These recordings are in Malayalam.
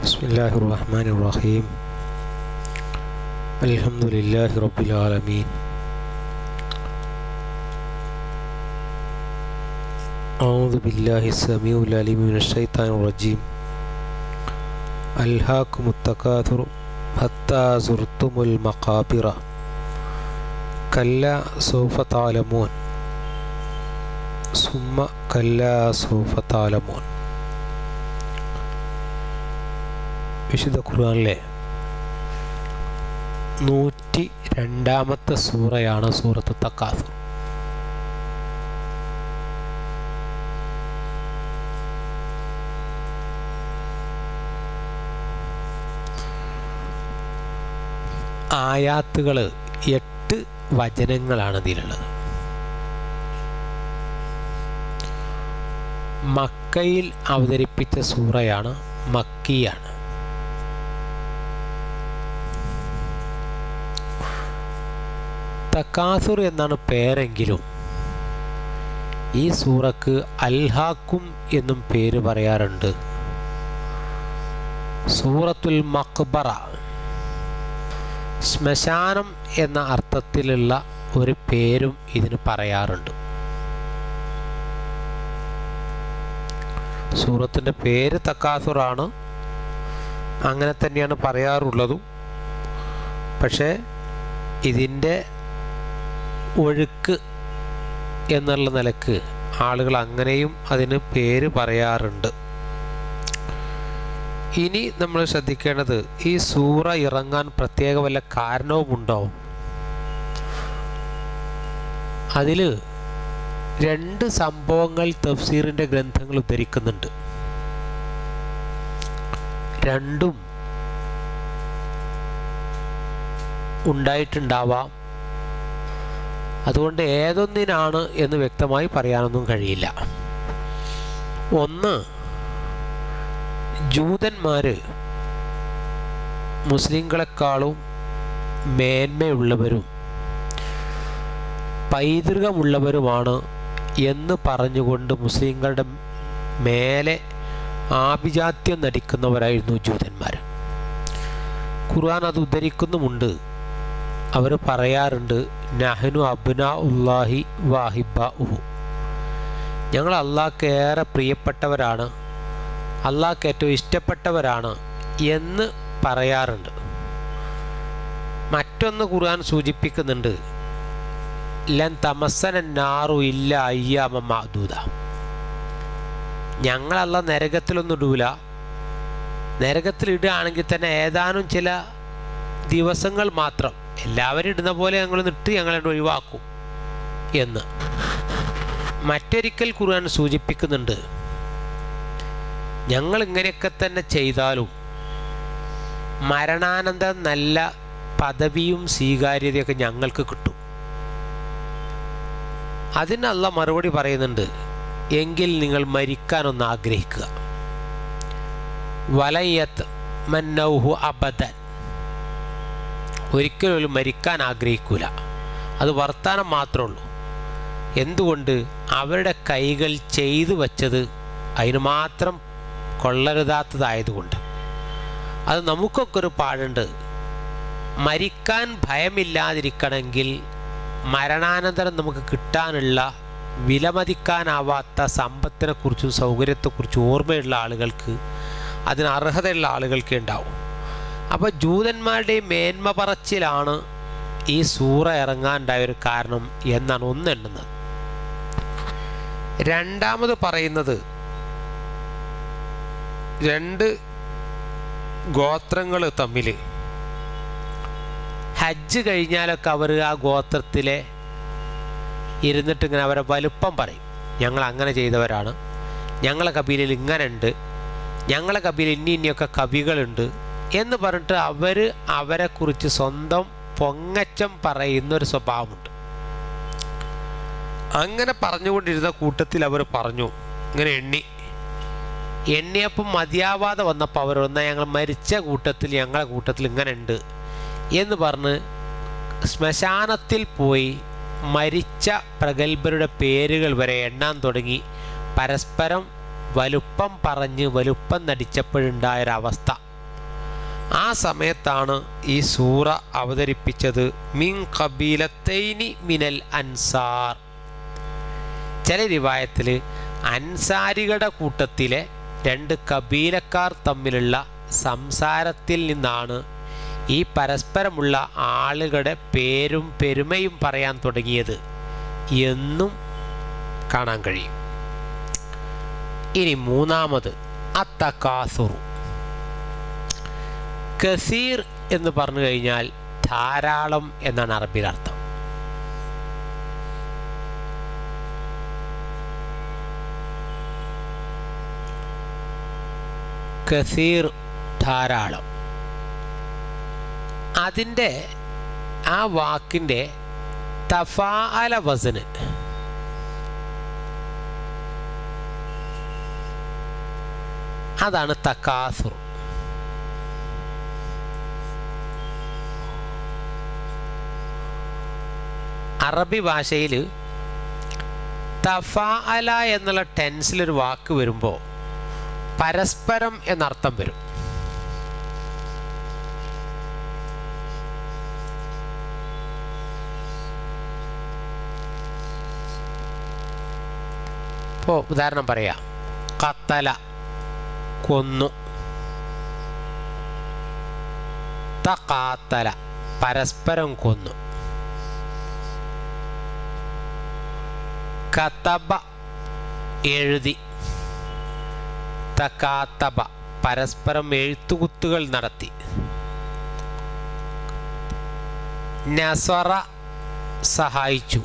بسم الله الرحمن الرحيم الحمد لله رب العالمين أعوذ بالله السميع العليم من الشيطان الرجيم ألهاكم التكاثر حتى زرتم المقابر كلا سوف تعلمون ثم كلا سوف تعلمون വിശുദ്ധ ഖുർആനിലെ നൂറ്റി രണ്ടാമത്തെ സൂറയാണ് സൂറത്ത് തക്കാസുർ ആയാത്തുകൾ എട്ട് വചനങ്ങളാണ് ഇതിലുള്ളത് മക്കയിൽ അവതരിപ്പിച്ച സൂറയാണ് മക്കിയാണ് തക്കാസുർ എന്നാണ് പേരെങ്കിലും ഈ സൂറക്ക് അൽഹാക്കും എന്നും പേര് പറയാറുണ്ട് സൂറത്തുൽ മക്ബറ ശ്മശാനം എന്ന അർത്ഥത്തിലുള്ള ഒരു പേരും ഇതിന് പറയാറുണ്ട് സൂറത്തിൻ്റെ പേര് തക്കാസുറാണ് അങ്ങനെ തന്നെയാണ് പറയാറുള്ളതും പക്ഷേ ഇതിൻ്റെ ഒഴുക്ക് എന്നുള്ള നിലക്ക് ആളുകൾ അങ്ങനെയും അതിന് പേര് പറയാറുണ്ട് ഇനി നമ്മൾ ശ്രദ്ധിക്കേണ്ടത് ഈ സൂറ ഇറങ്ങാൻ പ്രത്യേക വല്ല കാരണവുമുണ്ടോ അതിൽ രണ്ട് സംഭവങ്ങൾ തഫ്സീറിൻ്റെ ഗ്രന്ഥങ്ങൾ ഉദ്ധരിക്കുന്നുണ്ട് രണ്ടും ഉണ്ടായിട്ടുണ്ടാവാം അതുകൊണ്ട് ഏതൊന്നിനാണ് എന്ന് വ്യക്തമായി പറയാനൊന്നും കഴിയില്ല ഒന്ന് ജൂതന്മാർ മുസ്ലിങ്ങളെക്കാളും മേന്മയുള്ളവരും പൈതൃകമുള്ളവരുമാണ് എന്ന് പറഞ്ഞുകൊണ്ട് മുസ്ലിങ്ങളുടെ മേലെ ആഭിജാത്യം നടിക്കുന്നവരായിരുന്നു ജൂതന്മാർ ഖുർആൻ അത് ഉദ്ധരിക്കുന്നുമുണ്ട് അവർ പറയാറുണ്ട് നഹനു അബ്ന ഉല്ലാഹി വാഹിബ ഉഹു ഞങ്ങൾ അള്ളാഹ്ക്ക് ഏറെ പ്രിയപ്പെട്ടവരാണ് അള്ളാഹ്ക്ക് ഏറ്റവും ഇഷ്ടപ്പെട്ടവരാണ് എന്ന് പറയാറുണ്ട് മറ്റൊന്ന് ഖുർആൻ സൂചിപ്പിക്കുന്നുണ്ട് ലൻ തമസന നാറു ഇല്ല അയ്യാമ മാദൂത ഞങ്ങളല്ല നരകത്തിലൊന്നും ഇടൂല നരകത്തിലിടുകയാണെങ്കിൽ തന്നെ ഏതാനും ചില ദിവസങ്ങൾ മാത്രം എല്ലാവരും ഇടുന്ന പോലെ ഞങ്ങൾ നിട്ട് ഞങ്ങളെ ഒഴിവാക്കും എന്ന് മറ്റൊരിക്കൽ ഖുർആൻ സൂചിപ്പിക്കുന്നുണ്ട് ഞങ്ങൾ ഇങ്ങനെയൊക്കെ തന്നെ ചെയ്താലും മരണാനന്തരം നല്ല പദവിയും സ്വീകാര്യതയൊക്കെ ഞങ്ങൾക്ക് കിട്ടും അതിനല്ല മറുപടി പറയുന്നുണ്ട് എങ്കിൽ നിങ്ങൾ മരിക്കാനൊന്ന് ആഗ്രഹിക്കുക വലയത്ത് മന്നൗഹു അബദൻ ഒരിക്കലും മരിക്കാൻ ആഗ്രഹിക്കൂല അത് വർത്താനം മാത്രമേ ഉള്ളൂ എന്തുകൊണ്ട് അവരുടെ കൈകൾ ചെയ്തു വച്ചത് അതിന് മാത്രം കൊള്ളരുതാത്തതായതുകൊണ്ട് അത് നമുക്കൊക്കെ ഒരു പാടുണ്ട് മരിക്കാൻ ഭയമില്ലാതിരിക്കണമെങ്കിൽ മരണാനന്തരം നമുക്ക് കിട്ടാനുള്ള വിലമതിക്കാനാവാത്ത സമ്പത്തിനെക്കുറിച്ചും സൗകര്യത്തെക്കുറിച്ചും ഓർമ്മയുള്ള ആളുകൾക്ക് അതിന് അർഹതയുള്ള ആളുകൾക്ക് ഉണ്ടാവും അപ്പോൾ ജൂതന്മാരുടെ മേന്മ പറച്ചിലാണ് ഈ സൂറ ഇറങ്ങാനുണ്ടായ ഒരു കാരണം എന്നാണ് ഒന്നെണ്ണുന്നത് രണ്ടാമത് പറയുന്നത് രണ്ട് ഗോത്രങ്ങൾ തമ്മിൽ ഹജ്ജ് കഴിഞ്ഞാലൊക്കെ അവർ ആ ഗോത്രത്തിലെ ഇരുന്നിട്ട് ഇങ്ങനെ അവരെ വലുപ്പം പറയും ഞങ്ങൾ അങ്ങനെ ചെയ്തവരാണ് ഞങ്ങളെ കബീലയിൽ ഇങ്ങനെ ഉണ്ട് ഞങ്ങളെ കബീലയിൽ ഇനി ഇനിയൊക്കെ കവികളുണ്ട് എന്ന് പറഞ്ഞിട്ട് അവർ അവരെക്കുറിച്ച് സ്വന്തം പൊങ്ങച്ചം പറയുന്നൊരു സ്വഭാവമുണ്ട് അങ്ങനെ പറഞ്ഞുകൊണ്ടിരുന്ന കൂട്ടത്തിൽ അവർ പറഞ്ഞു ഇങ്ങനെ എണ്ണി എണ്ണിയപ്പം മതിയാവാതെ വന്നപ്പോൾ അവർ വന്നാൽ ഞങ്ങൾ മരിച്ച കൂട്ടത്തിൽ ഞങ്ങളെ കൂട്ടത്തിൽ ഇങ്ങനെ ഉണ്ട് എന്ന് പറഞ്ഞ് ശ്മശാനത്തിൽ പോയി മരിച്ച പ്രഗത്ഭരുടെ പേരുകൾ വരെ എണ്ണാൻ തുടങ്ങി പരസ്പരം വലുപ്പം പറഞ്ഞ് വലുപ്പം നടിച്ചപ്പോഴുണ്ടായൊരവസ്ഥ ആ സമയത്താണ് ഈ സൂറ അവതരിപ്പിച്ചത് മിൻ കബീലത്തൈനി മിനൽ അൻസാർ ചില റിവായത്തിൽ അൻസാരികളുടെ കൂട്ടത്തിലെ രണ്ട് കബീലക്കാർ തമ്മിലുള്ള സംസാരത്തിൽ നിന്നാണ് ഈ പരസ്പരമുള്ള ആളുകളുടെ പേരും പെരുമയും പറയാൻ തുടങ്ങിയത് എന്നും കാണാൻ കഴിയും ഇനി മൂന്നാമത് അത്തക്കാസുറു കസീർ എന്ന് പറഞ്ഞു കഴിഞ്ഞാൽ ധാരാളം എന്നാണ് അറബിയിൽ അർത്ഥം കസീർ ധാരാളം അതിൻ്റെ ആ വാക്കിൻ്റെ തഫാഅല വസന് അതാണ് തക്കാസുർ അറബി ഭാഷയിൽ തഫാഅല എന്നുള്ള ടെൻസിലൊരു വാക്ക് വരുമ്പോൾ പരസ്പരം എന്നർത്ഥം വരും ഇപ്പോൾ ഉദാഹരണം പറയാം കത്തല കൊന്നു തക്കാത്തല പരസ്പരം കൊന്നു കത്തബ എഴുതി തക്കാത്തബ പരസ്പരം എഴുത്തുകുത്തുകൾ നടത്തി നസറ സഹായിച്ചു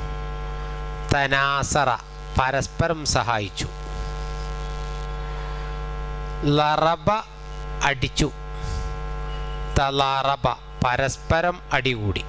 തനാസറ പരസ്പരം സഹായിച്ചു ലറബ അടിച്ചു തലാറബ പരസ്പരം അടികൂടി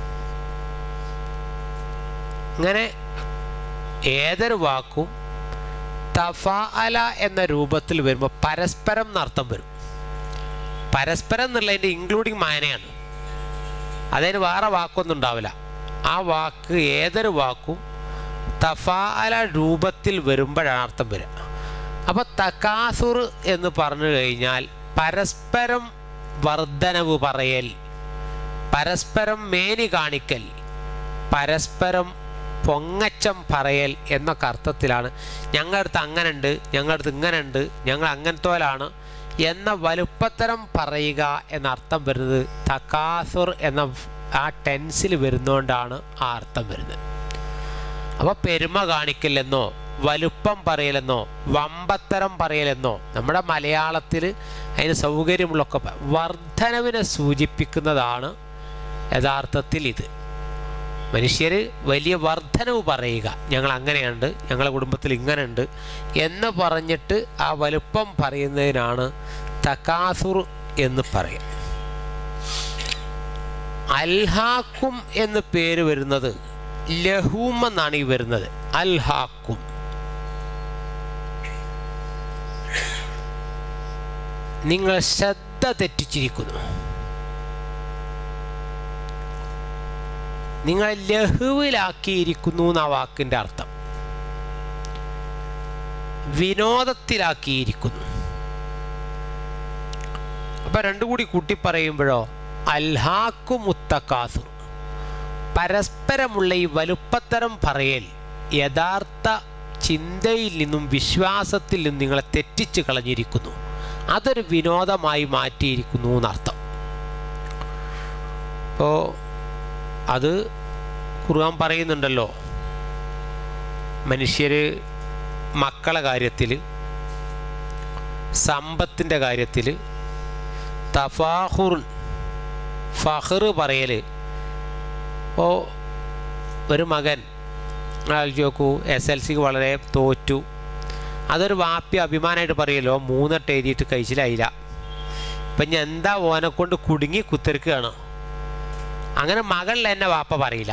ഇങ്ങനെ ഏതൊരു വാക്കും തഫാഅല എന്ന രൂപത്തിൽ വരുമ്പോൾ പരസ്പരം എന്നർത്ഥം വരും പരസ്പരം എന്നുള്ളതിൻ്റെ ഇൻക്ലൂഡിങ് മാനയാണ് അതിന് വേറെ വാക്കൊന്നും ഉണ്ടാവില്ല ആ വാക്ക് ഏതൊരു വാക്കും തഫാഅല രൂപത്തിൽ വരുമ്പോഴാണ് അർത്ഥം വരിക അപ്പോൾ തക്കാസുർ എന്ന് പറഞ്ഞു കഴിഞ്ഞാൽ പരസ്പരം വർധനവ് പറയൽ പരസ്പരം മേനി കാണിക്കൽ പരസ്പരം പൊങ്ങച്ചം പറയൽ എന്നൊക്കെ അർത്ഥത്തിലാണ് ഞങ്ങളുടെ അടുത്ത് അങ്ങനെ ഉണ്ട് ഞങ്ങളുടെ അടുത്ത് ഇങ്ങനെ ഉണ്ട് ഞങ്ങൾ അങ്ങനത്തോലാണ് എന്ന വലുപ്പത്തരം പറയുക എന്ന അർത്ഥം വരുന്നത് തക്കാസുർ എന്ന ആ ടെൻസിൽ വരുന്നതുകൊണ്ടാണ് ആ അർത്ഥം വരുന്നത് അപ്പോൾ പെരുമ കാണിക്കലെന്നോ വലുപ്പം പറയലെന്നോ വമ്പത്തരം പറയലെന്നോ നമ്മുടെ മലയാളത്തിൽ അതിന് സൗകര്യമുള്ളൊക്കെ പ- വർധനവിനെ സൂചിപ്പിക്കുന്നതാണ് യഥാർത്ഥത്തിൽ ഇത് മനുഷ്യർ വലിയ വർധനവ് പറയുക ഞങ്ങൾ അങ്ങനെയുണ്ട് ഞങ്ങളുടെ കുടുംബത്തിൽ ഇങ്ങനെ ഉണ്ട് എന്ന് പറഞ്ഞിട്ട് ആ വലുപ്പം പറയുന്നതിനാണ് തക്കാസുർ എന്ന് പറയും അൽഹാക്കും എന്ന് പേര് വരുന്നത് ലഹൂം എന്നാണ് ഈ വരുന്നത് അൽഹാക്കും നിങ്ങൾ ശ്രദ്ധ തെറ്റിച്ചിരിക്കുന്നു നിങ്ങൾ ലഹുവിലാക്കിയിരിക്കുന്നു എന്ന വാക്കിൻ്റെ അർത്ഥം വിനോദത്തിലാക്കിയിരിക്കുന്നു അപ്പൊ രണ്ടും കൂടി കൂട്ടി പറയുമ്പോഴോ അൽഹാക്കു മുത്തക്കാസുർ പരസ്പരമുള്ള ഈ വലുപ്പത്തരം പറയൽ യഥാർത്ഥ ചിന്തയിൽ നിന്നും വിശ്വാസത്തിൽ നിന്നും നിങ്ങളെ തെറ്റിച്ച് കളഞ്ഞിരിക്കുന്നു അതൊരു വിനോദമായി മാറ്റിയിരിക്കുന്നു എന്നർത്ഥം അപ്പോൾ അത് ഖുർആൻ പറയുന്നുണ്ടല്ലോ മനുഷ്യർ മക്കളെ കാര്യത്തിൽ സമ്പത്തിൻ്റെ കാര്യത്തിൽ തഫാഹുർ ഫഹർ പറയൽ ഇപ്പോൾ ഒരു മകൻ ആലോചിച്ച് നോക്കൂ എസ് എൽ സിക്ക് വളരെ തോറ്റു അതൊരു വാപ്പി അഭിമാനമായിട്ട് പറയുമല്ലോ മൂന്നെട്ട് എഴുതിയിട്ട് കഴിച്ചിലായില്ല ഇപ്പം ഞാൻ എന്താ ഓനെ കൊണ്ട് കുടുങ്ങി കുത്തിരിക്കുകയാണ് അങ്ങനെ മകളിൽ എന്നെ വാപ്പ പറയില്ല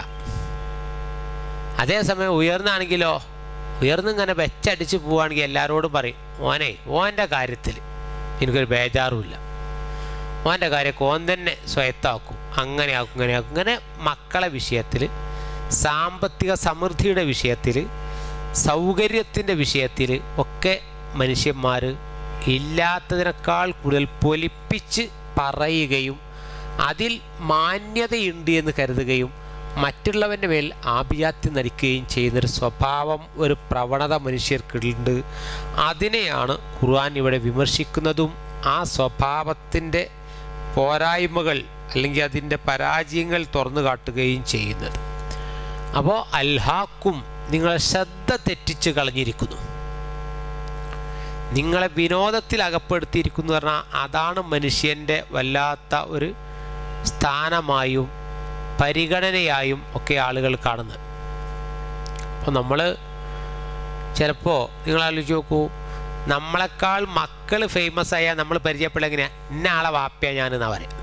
അതേസമയം ഉയർന്നാണെങ്കിലോ ഉയർന്നിങ്ങനെ വെച്ചടിച്ച് പോവുകയാണെങ്കിൽ എല്ലാവരോടും പറയും ഓനെ ഓൻ്റെ കാര്യത്തിൽ എനിക്കൊരു ബേജാറുമില്ല ഓൻ്റെ കാര്യമൊക്കെ ഓൻ തന്നെ സ്വയത്താക്കും അങ്ങനെ ആക്കും ഇങ്ങനെ ആക്കും ഇങ്ങനെ മക്കളെ വിഷയത്തിൽ സാമ്പത്തിക സമൃദ്ധിയുടെ വിഷയത്തിൽ സൗകര്യത്തിൻ്റെ വിഷയത്തിൽ ഒക്കെ മനുഷ്യന്മാർ ഇല്ലാത്തതിനേക്കാൾ കൂടുതൽ പൊലിപ്പിച്ച് പറയുകയും അതിൽ മാന്യതയുണ്ട് എന്ന് കരുതുകയും മറ്റുള്ളവൻ്റെ മേൽ ആഭിജാത്യം നടിക്കുകയും ചെയ്യുന്നൊരു സ്വഭാവം ഒരു പ്രവണത മനുഷ്യർക്കുണ്ട് അതിനെയാണ് ഖുർആൻ ഇവിടെ വിമർശിക്കുന്നതും ആ സ്വഭാവത്തിൻ്റെ പോരായ്മകൾ അല്ലെങ്കിൽ അതിൻ്റെ പരാജയങ്ങൾ തുറന്നു കാട്ടുകയും ചെയ്യുന്നത് അപ്പോൾ അൽഹാക്കും നിങ്ങളെ ശ്രദ്ധ തെറ്റിച്ച് കളഞ്ഞിരിക്കുന്നു നിങ്ങളെ വിനോദത്തിൽ അകപ്പെടുത്തിയിരിക്കുന്നു പറഞ്ഞാൽ അതാണ് മനുഷ്യൻ്റെ വല്ലാത്ത ഒരു സ്ഥാനമായും പരിഗണനയായും ഒക്കെ ആളുകൾ കാണുന്നത് അപ്പോൾ നമ്മൾ ചിലപ്പോൾ നിങ്ങൾ ആലോചിച്ച് നോക്കൂ നമ്മളെക്കാൾ മക്കൾ ഫേമസ് ആയാൽ നമ്മൾ പരിചയപ്പെടുക എങ്ങനെയാണ് ഇന്ന ആളെ വാപ്പയാണ് ഞാനെന്നാ പറയാം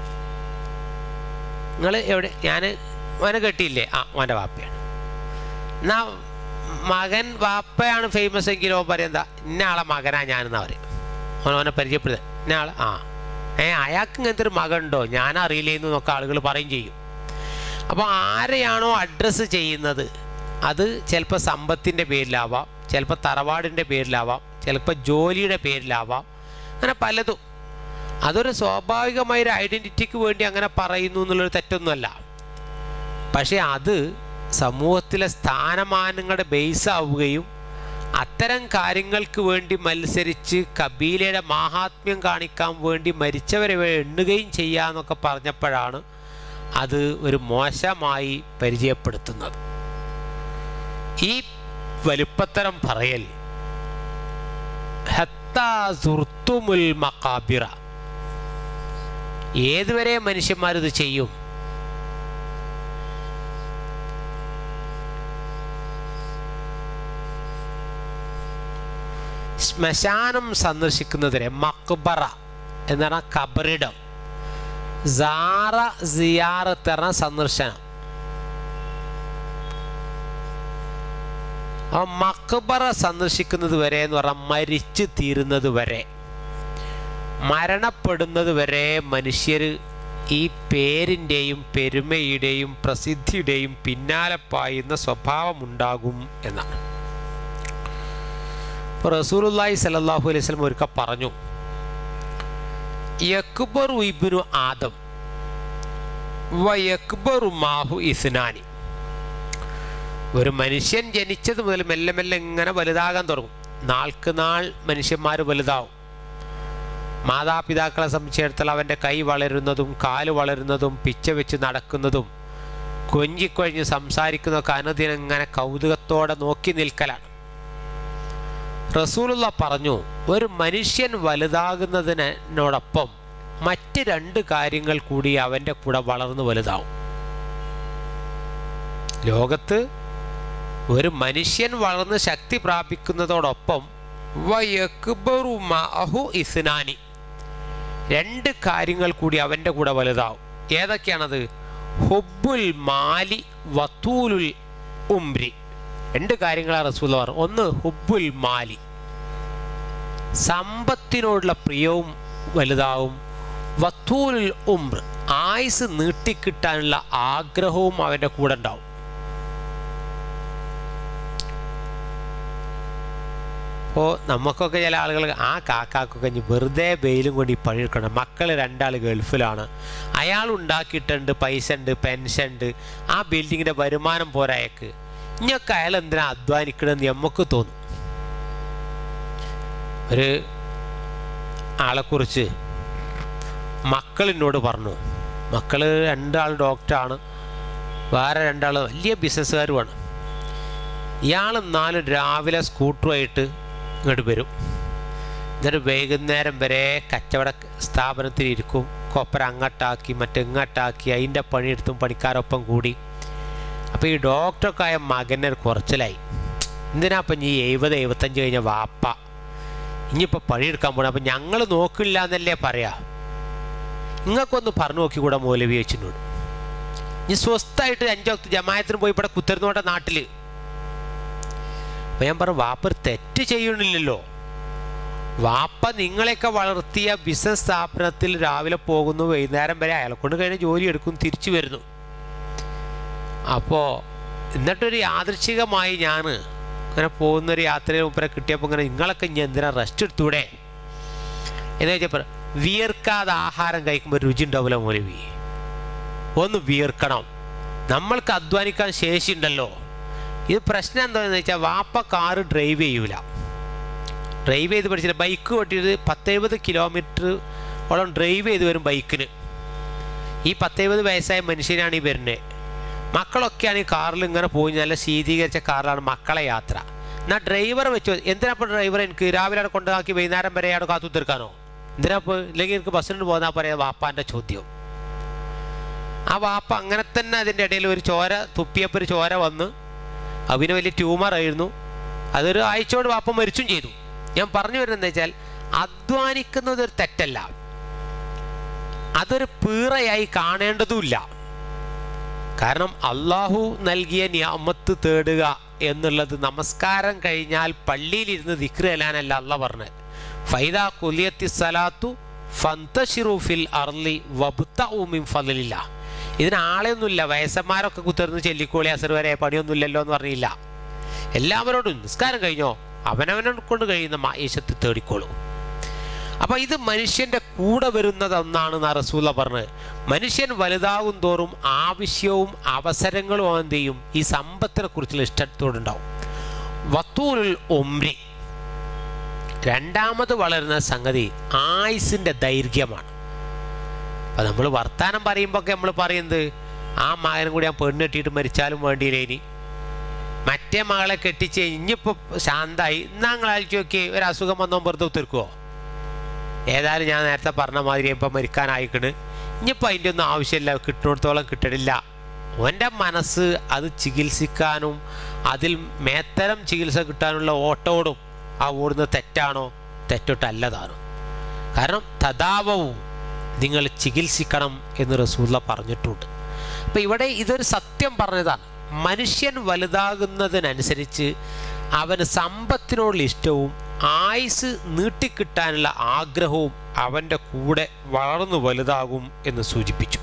നിങ്ങൾ എവിടെ ഞാൻ മോനെ കെട്ടിയില്ലേ ആ മോൻ്റെ വാപ്പയാണ് എന്നാ മകൻ വാപ്പയാണ് ഫേമസ് എങ്കിലോ പറയും എന്താ ഇന്ന ആളെ മകനാ ഞാനെന്നാ പറയും ഓനെ ഓനെ പരിചയപ്പെടുന്നത് ഇന്ന ആൾ ആ ഏ അയാൾക്ക് ഇങ്ങനത്തെ ഒരു മകനുണ്ടോ ഞാൻ അറിയില്ലേന്ന് എന്നൊക്കെ ആളുകൾ പറയും ചെയ്യും അപ്പോൾ ആരെയാണോ അഡ്രസ്സ് ചെയ്യുന്നത് അത് ചിലപ്പോൾ സമ്പത്തിൻ്റെ പേരിലാവാം ചിലപ്പോൾ തറവാടിൻ്റെ പേരിലാവാം ചിലപ്പോൾ ജോലിയുടെ പേരിലാവാം അങ്ങനെ പലതും അതൊരു സ്വാഭാവികമായ ഒരു ഐഡൻറ്റിറ്റിക്ക് വേണ്ടി അങ്ങനെ പറയുന്നു എന്നുള്ളൊരു തെറ്റൊന്നുമല്ല പക്ഷേ അത് സമൂഹത്തിലെ സ്ഥാനമാനങ്ങളുടെ ബേസ് ആവുകയും അത്തരം കാര്യങ്ങൾക്ക് വേണ്ടി മത്സരിച്ച് കബീലയുടെ മാഹാത്മ്യം കാണിക്കാൻ വേണ്ടി മരിച്ചവരെ എണ്ണുകയും ചെയ്യാന്നൊക്കെ പറഞ്ഞപ്പോഴാണ് അത് ഒരു മോശമായി പരിചയപ്പെടുത്തുന്നത് ഈ വലുപ്പത്തരം പറയൽ ഹത്താ സുർത്തുമുൽ മക്കാബിറ ഏതുവരെ മനുഷ്യന്മാരിത് ചെയ്യും ശ്മശാനം സന്ദർശിക്കുന്നതിനെ മക്ബറ എന്നാണ് കബറിടം സാറ സിയാറത്ത് എന്ന സന്ദർശനം അപ്പോൾ മക്ബറ സന്ദർശിക്കുന്നത് വരെ എന്ന് പറഞ്ഞാൽ മരിച്ചു തീരുന്നത് വരെ മരണപ്പെടുന്നത് വരെ മനുഷ്യർ ഈ പേരിൻ്റെയും പെരുമയുടെയും പ്രസിദ്ധിയുടെയും പിന്നാലെ പായുന്ന സ്വഭാവമുണ്ടാകും എന്നാണ് ഇപ്പോൾ റസൂലുല്ലാഹി സലല്ലാഹു അലൈഹി സ്വലം ഒരുക്ക പറഞ്ഞു യക്ബർ ഇബ്നു ആദം വ യക്ബറു മാഹു ഇസ്നാനി ഒരു മനുഷ്യൻ ജനിച്ചത് മുതൽ മെല്ലെ മെല്ലെ ഇങ്ങനെ വലുതാകാൻ തുടങ്ങും നാൾക്ക് നാൾ മനുഷ്യന്മാർ വലുതാവും മാതാപിതാക്കളെ സംബന്ധിച്ചിടത്തോളം അവൻ്റെ കൈ വളരുന്നതും കാല് വളരുന്നതും പിച്ച വെച്ച് നടക്കുന്നതും കൊഞ്ചിക്കൊഴിഞ്ഞ് സംസാരിക്കുന്നതൊക്കെ അനുദിനം ഇങ്ങനെ കൗതുകത്തോടെ നോക്കി നിൽക്കലാണ് റസൂലുള്ള പറഞ്ഞു ഒരു മനുഷ്യൻ വലുതാകുന്നതിനോടൊപ്പം മറ്റ് രണ്ട് കാര്യങ്ങൾ കൂടി അവൻ്റെ കൂടെ വളർന്നു വലുതാവും ലോകത്ത് ഒരു മനുഷ്യൻ വളർന്ന് ശക്തി പ്രാപിക്കുന്നതോടൊപ്പം വയക്ബറു മഅഹു ഇസ്നാനി രണ്ട് കാര്യങ്ങൾ കൂടി അവൻ്റെ കൂടെ വലുതാവും ഏതൊക്കെയാണത് ഹുബുൽ മാലി വത്തൂലുൽ ഉംരി രണ്ട് കാര്യങ്ങളാണ് റസൂൽ പറഞ്ഞു ഒന്ന് ഹുബുൽ മാലി സമ്പത്തിനോടുള്ള പ്രിയവും വലുതാവും വത്തൂലുൽ ഉംർ ആയുസ് നീട്ടിക്കിട്ടാനുള്ള ആഗ്രഹവും അവൻ്റെ കൂടെ ഉണ്ടാവും അപ്പോൾ നമുക്കൊക്കെ ചില ആളുകൾ ആ കാക്കാക്കൊക്കെ ഇനി വെറുതെ വെയിലും കൊണ്ട് ഈ പണിയെടുക്കണം മക്കൾ രണ്ടാൾ ഗൾഫിലാണ് അയാൾ ഉണ്ടാക്കിയിട്ടുണ്ട് പൈസ ഉണ്ട് പെൻഷൻ ഉണ്ട് ആ ബിൽഡിങ്ങിൻ്റെ വരുമാനം പോരായക്ക് ഇനിയൊക്കെ അയാൾ എന്തിനാ അധ്വാനിക്കണമെന്ന് നമുക്ക് തോന്നും ഒരു ആളെക്കുറിച്ച് മക്കൾ എന്നോട് പറഞ്ഞു മക്കൾ രണ്ടാൾ ഡോക്ടറാണ് വേറെ രണ്ടാൾ വലിയ ബിസിനസ്സുകാരുമാണ് ഇയാൾ നാലും രാവിലെ സ്കൂട്ടറുമായിട്ട് ഇങ്ങോട്ട് വരും എന്നിട്ട് വൈകുന്നേരം വരെ കച്ചവട സ്ഥാപനത്തിൽ ഇരിക്കും കൊപ്പര അങ്ങോട്ടാക്കി മറ്റിങ്ങോട്ടാക്കി അതിൻ്റെ പണിയെടുത്തും പണിക്കാരൊപ്പം കൂടി അപ്പോൾ ഈ ഡോക്ടർക്കായ മകനെ കുറച്ചിലായി എന്തിനാ അപ്പം ഈ എഴുപത് എഴുപത്തഞ്ച് കഴിഞ്ഞ വാപ്പ ഇനിയിപ്പോൾ പണിയെടുക്കാൻ പോകണം അപ്പം ഞങ്ങൾ നോക്കില്ല എന്നല്ലേ പറയാ നിങ്ങൾക്കൊന്ന് പറഞ്ഞു നോക്കിക്കൂടെ മൗലവി വെച്ചിട്ടുണ്ട് ഇനി സ്വസ്ഥമായിട്ട് അഞ്ചൊക്കെ ജമായത്തിന് പോയി ഇവിടെ കുത്തരുന്നോട്ടെ നാട്ടിൽ അപ്പം ഞാൻ പറഞ്ഞു വാപ്പ ഒരു തെറ്റ് ചെയ്യണില്ലല്ലോ വാപ്പ നിങ്ങളെയൊക്കെ വളർത്തിയ ബിസിനസ് സ്ഥാപനത്തിൽ രാവിലെ പോകുന്നു വൈകുന്നേരം വരെ അയാളെ കൊണ്ട് കഴിഞ്ഞ ജോലി എടുക്കും തിരിച്ചു വരുന്നു അപ്പോൾ എന്നിട്ടൊരു യാദൃച്ഛികമായി ഞാൻ അങ്ങനെ പോകുന്നൊരു യാത്രയിൽ മുപ്പരെ കിട്ടിയപ്പോൾ ഇങ്ങനെ നിങ്ങളൊക്കെ ഇനി എന്തിനാ റെസ്റ്റ് എടുത്തൂടെ എന്ന് ചോദിച്ചപ്പോൾ വിയർക്കാതെ ആഹാരം കഴിക്കുമ്പോൾ രുചി ഉണ്ടാവില്ല മൗലവി ഒന്ന് വിയർക്കണം നമ്മൾക്ക് അധ്വാനിക്കാൻ ശേഷിയുണ്ടല്ലോ ഇത് പ്രശ്നം എന്താണെന്ന് വെച്ചാൽ വാപ്പ കാറ് ഡ്രൈവ് ചെയ്യൂല ഡ്രൈവ് ചെയ്ത് പഠിച്ചില്ല ബൈക്ക് ഓട്ടിയത് പത്തെഴുപത് കിലോമീറ്റർ ഓളം ഡ്രൈവ് ചെയ്ത് വരും ബൈക്കിന് ഈ പത്തെഴുപത് വയസ്സായ മനുഷ്യനാണ് ഈ വരുന്നത് മക്കളൊക്കെയാണ് ഈ കാറിൽ ഇങ്ങനെ പോയി നല്ല ശീതീകരിച്ച കാറിലാണ് മക്കളെ യാത്ര എന്നാൽ ഡ്രൈവർ വെച്ച് എന്തിനാ ഇപ്പോൾ ഡ്രൈവർ എനിക്ക് രാവിലെ അവിടെ കൊണ്ടാക്കി വൈകുന്നേരം വരെ അവിടെ കാത്തു തീർക്കാനോ എന്തിനാ ഇപ്പോൾ ഇല്ലെങ്കിൽ എനിക്ക് ബസ്സിന് പോകാൻ പറയാം വാപ്പാൻ്റെ ചോദ്യം ആ വാപ്പ അങ്ങനെ തന്നെ അതിൻ്റെ ഇടയിൽ ഒരു ചോര തുപ്പിയപ്പോൾ ഒരു ചോര വന്ന് അവന് വലിയ ട്യൂമറായിരുന്നു അതൊരു ആഴ്ചയോട് വാപ്പ മരിച്ചും ചെയ്തു ഞാൻ പറഞ്ഞു വരുന്നത് എന്താ വെച്ചാൽ അധ്വാനിക്കുന്നത് ഒരു തെറ്റല്ല അതൊരു പീറയായി കാണേണ്ടതുമില്ല കാരണം അള്ളാഹു നൽകിയ നിയമത്ത് തേടുക എന്നുള്ളത് നമസ്കാരം കഴിഞ്ഞാൽ പള്ളിയിലിരുന്ന് ദിക്ർ അല്ലാനല്ല അല്ല പറഞ്ഞത് ഫൈദ കുലിയത്തി സലാത്തു ഫന്തഷിറുഫിൽ അർലി വബുത്ത ഊമിൻ ഫലില്ല ഇതിന് ആളെയൊന്നുമില്ല വയസ്സന്മാരൊക്കെ കുത്തിർന്ന് ചെല്ലിക്കോളി അസർ വരെ പണിയൊന്നുമില്ലല്ലോ എന്ന് പറഞ്ഞില്ല എല്ലാവരോടും നിസ്കാരം കഴിഞ്ഞോ അവനവനെ കൊണ്ട് കഴിയുന്ന മായേശത്ത് തേടിക്കോളൂ അപ്പോൾ ഇത് മനുഷ്യൻ്റെ കൂടെ വരുന്നതെന്നാണ് റസൂല പറഞ്ഞത് മനുഷ്യൻ വലുതാകും തോറും ആവശ്യവും അവസരങ്ങളും അവൻ എന്ത് ചെയ്യും ഈ സമ്പത്തിനെ കുറിച്ചുള്ള ഇഷ്ടത്തോടുണ്ടാവും വത്തൂരുൽ ഒമ്രി രണ്ടാമത് വളരുന്ന സംഗതി ആയുസിൻ്റെ ദൈർഘ്യമാണ് അപ്പം നമ്മൾ വർത്തമാനം പറയുമ്പോൾ ഒക്കെ നമ്മൾ പറയുന്നത് ആ മകനും കൂടി ഞാൻ പെണ്ണെട്ടിയിട്ട് മരിച്ചാലും വേണ്ടിയില്ല ഇനി മറ്റേ മകളെ കെട്ടിച്ച് ഇനിയിപ്പോൾ ശാന്തായി എന്നാ നിങ്ങൾ അയച്ചു നോക്കി ഒരു അസുഖം വന്നോ വെറുതെ തീർക്കുമോ ഏതായാലും ഞാൻ നേരത്തെ പറഞ്ഞ മാതിരി ഇപ്പം മരിക്കാനായിക്കണ് ഇനിയിപ്പോൾ അതിൻ്റെ ഒന്നും ആവശ്യമില്ല കിട്ടുന്നിടത്തോളം കിട്ടണില്ല ഓൻ്റെ മനസ്സ് അത് ചികിത്സിക്കാനും അതിൽ മേത്തരം ചികിത്സ കിട്ടാനുള്ള ഓട്ടോടും ആ ഓടുന്നത് തെറ്റാണോ തെറ്റൊട്ടല്ലതാണോ കാരണം തഥാവവും നിങ്ങൾ ചികിത്സിക്കണം എന്ന് റസൂല്ല പറഞ്ഞിട്ടുണ്ട് അപ്പം ഇവിടെ ഇതൊരു സത്യം പറഞ്ഞതാണ് മനുഷ്യൻ വലുതാകുന്നതിനനുസരിച്ച് അവന് സമ്പത്തിനോടുള്ള ഇഷ്ടവും ആയുസ് നീട്ടിക്കിട്ടാനുള്ള ആഗ്രഹവും അവൻ്റെ കൂടെ വളർന്നു വലുതാകും എന്ന് സൂചിപ്പിച്ചു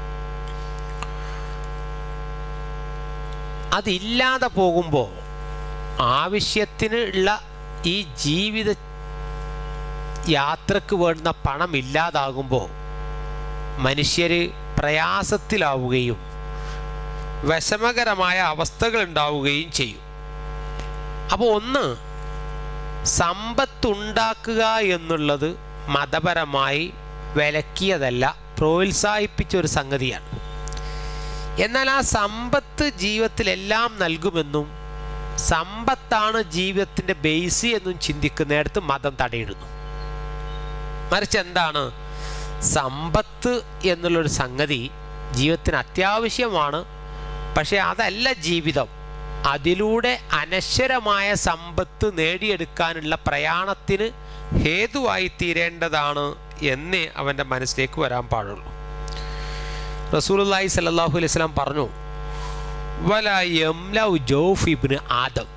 അതില്ലാതെ പോകുമ്പോൾ ആവശ്യത്തിന് ഉള്ള ഈ ജീവിത യാത്രക്ക് വേണ്ടുന്ന പണം ഇല്ലാതാകുമ്പോൾ മനുഷ്യർ പ്രയാസത്തിലാവുകയും വിഷമകരമായ അവസ്ഥകൾ ഉണ്ടാവുകയും ചെയ്യും അപ്പോൾ ഒന്ന് സമ്പത്തുണ്ടാക്കുക എന്നുള്ളത് മതപരമായി വിലക്കിയതല്ല പ്രോത്സാഹിപ്പിച്ച ഒരു സംഗതിയാണ് എന്നാൽ ആ സമ്പത്ത് ജീവിതത്തിലെല്ലാം നൽകുമെന്നും സമ്പത്താണ് ജീവിതത്തിൻ്റെ ബേസ് എന്നും ചിന്തിക്കുന്നിടത്ത് മതം തടയിടുന്നു മറിച്ച് എന്താണ് സമ്പത്ത് എന്നുള്ളൊരു സംഗതി ജീവിതത്തിന് അത്യാവശ്യമാണ് പക്ഷേ അതല്ല ജീവിതം അതിലൂടെ അനശ്വരമായ സമ്പത്ത് നേടിയെടുക്കാനുള്ള പ്രയാണത്തിന് ഹേതുവായി തീരേണ്ടതാണ് എന്നേ അവൻ്റെ മനസ്സിലേക്ക് വരാൻ പാടുള്ളൂ റസൂലുള്ളാഹി സല്ലല്ലാഹു അലൈഹി വസല്ലം പറഞ്ഞു വല യംലൗ ജൗഫ് ഇബ്നു ആദം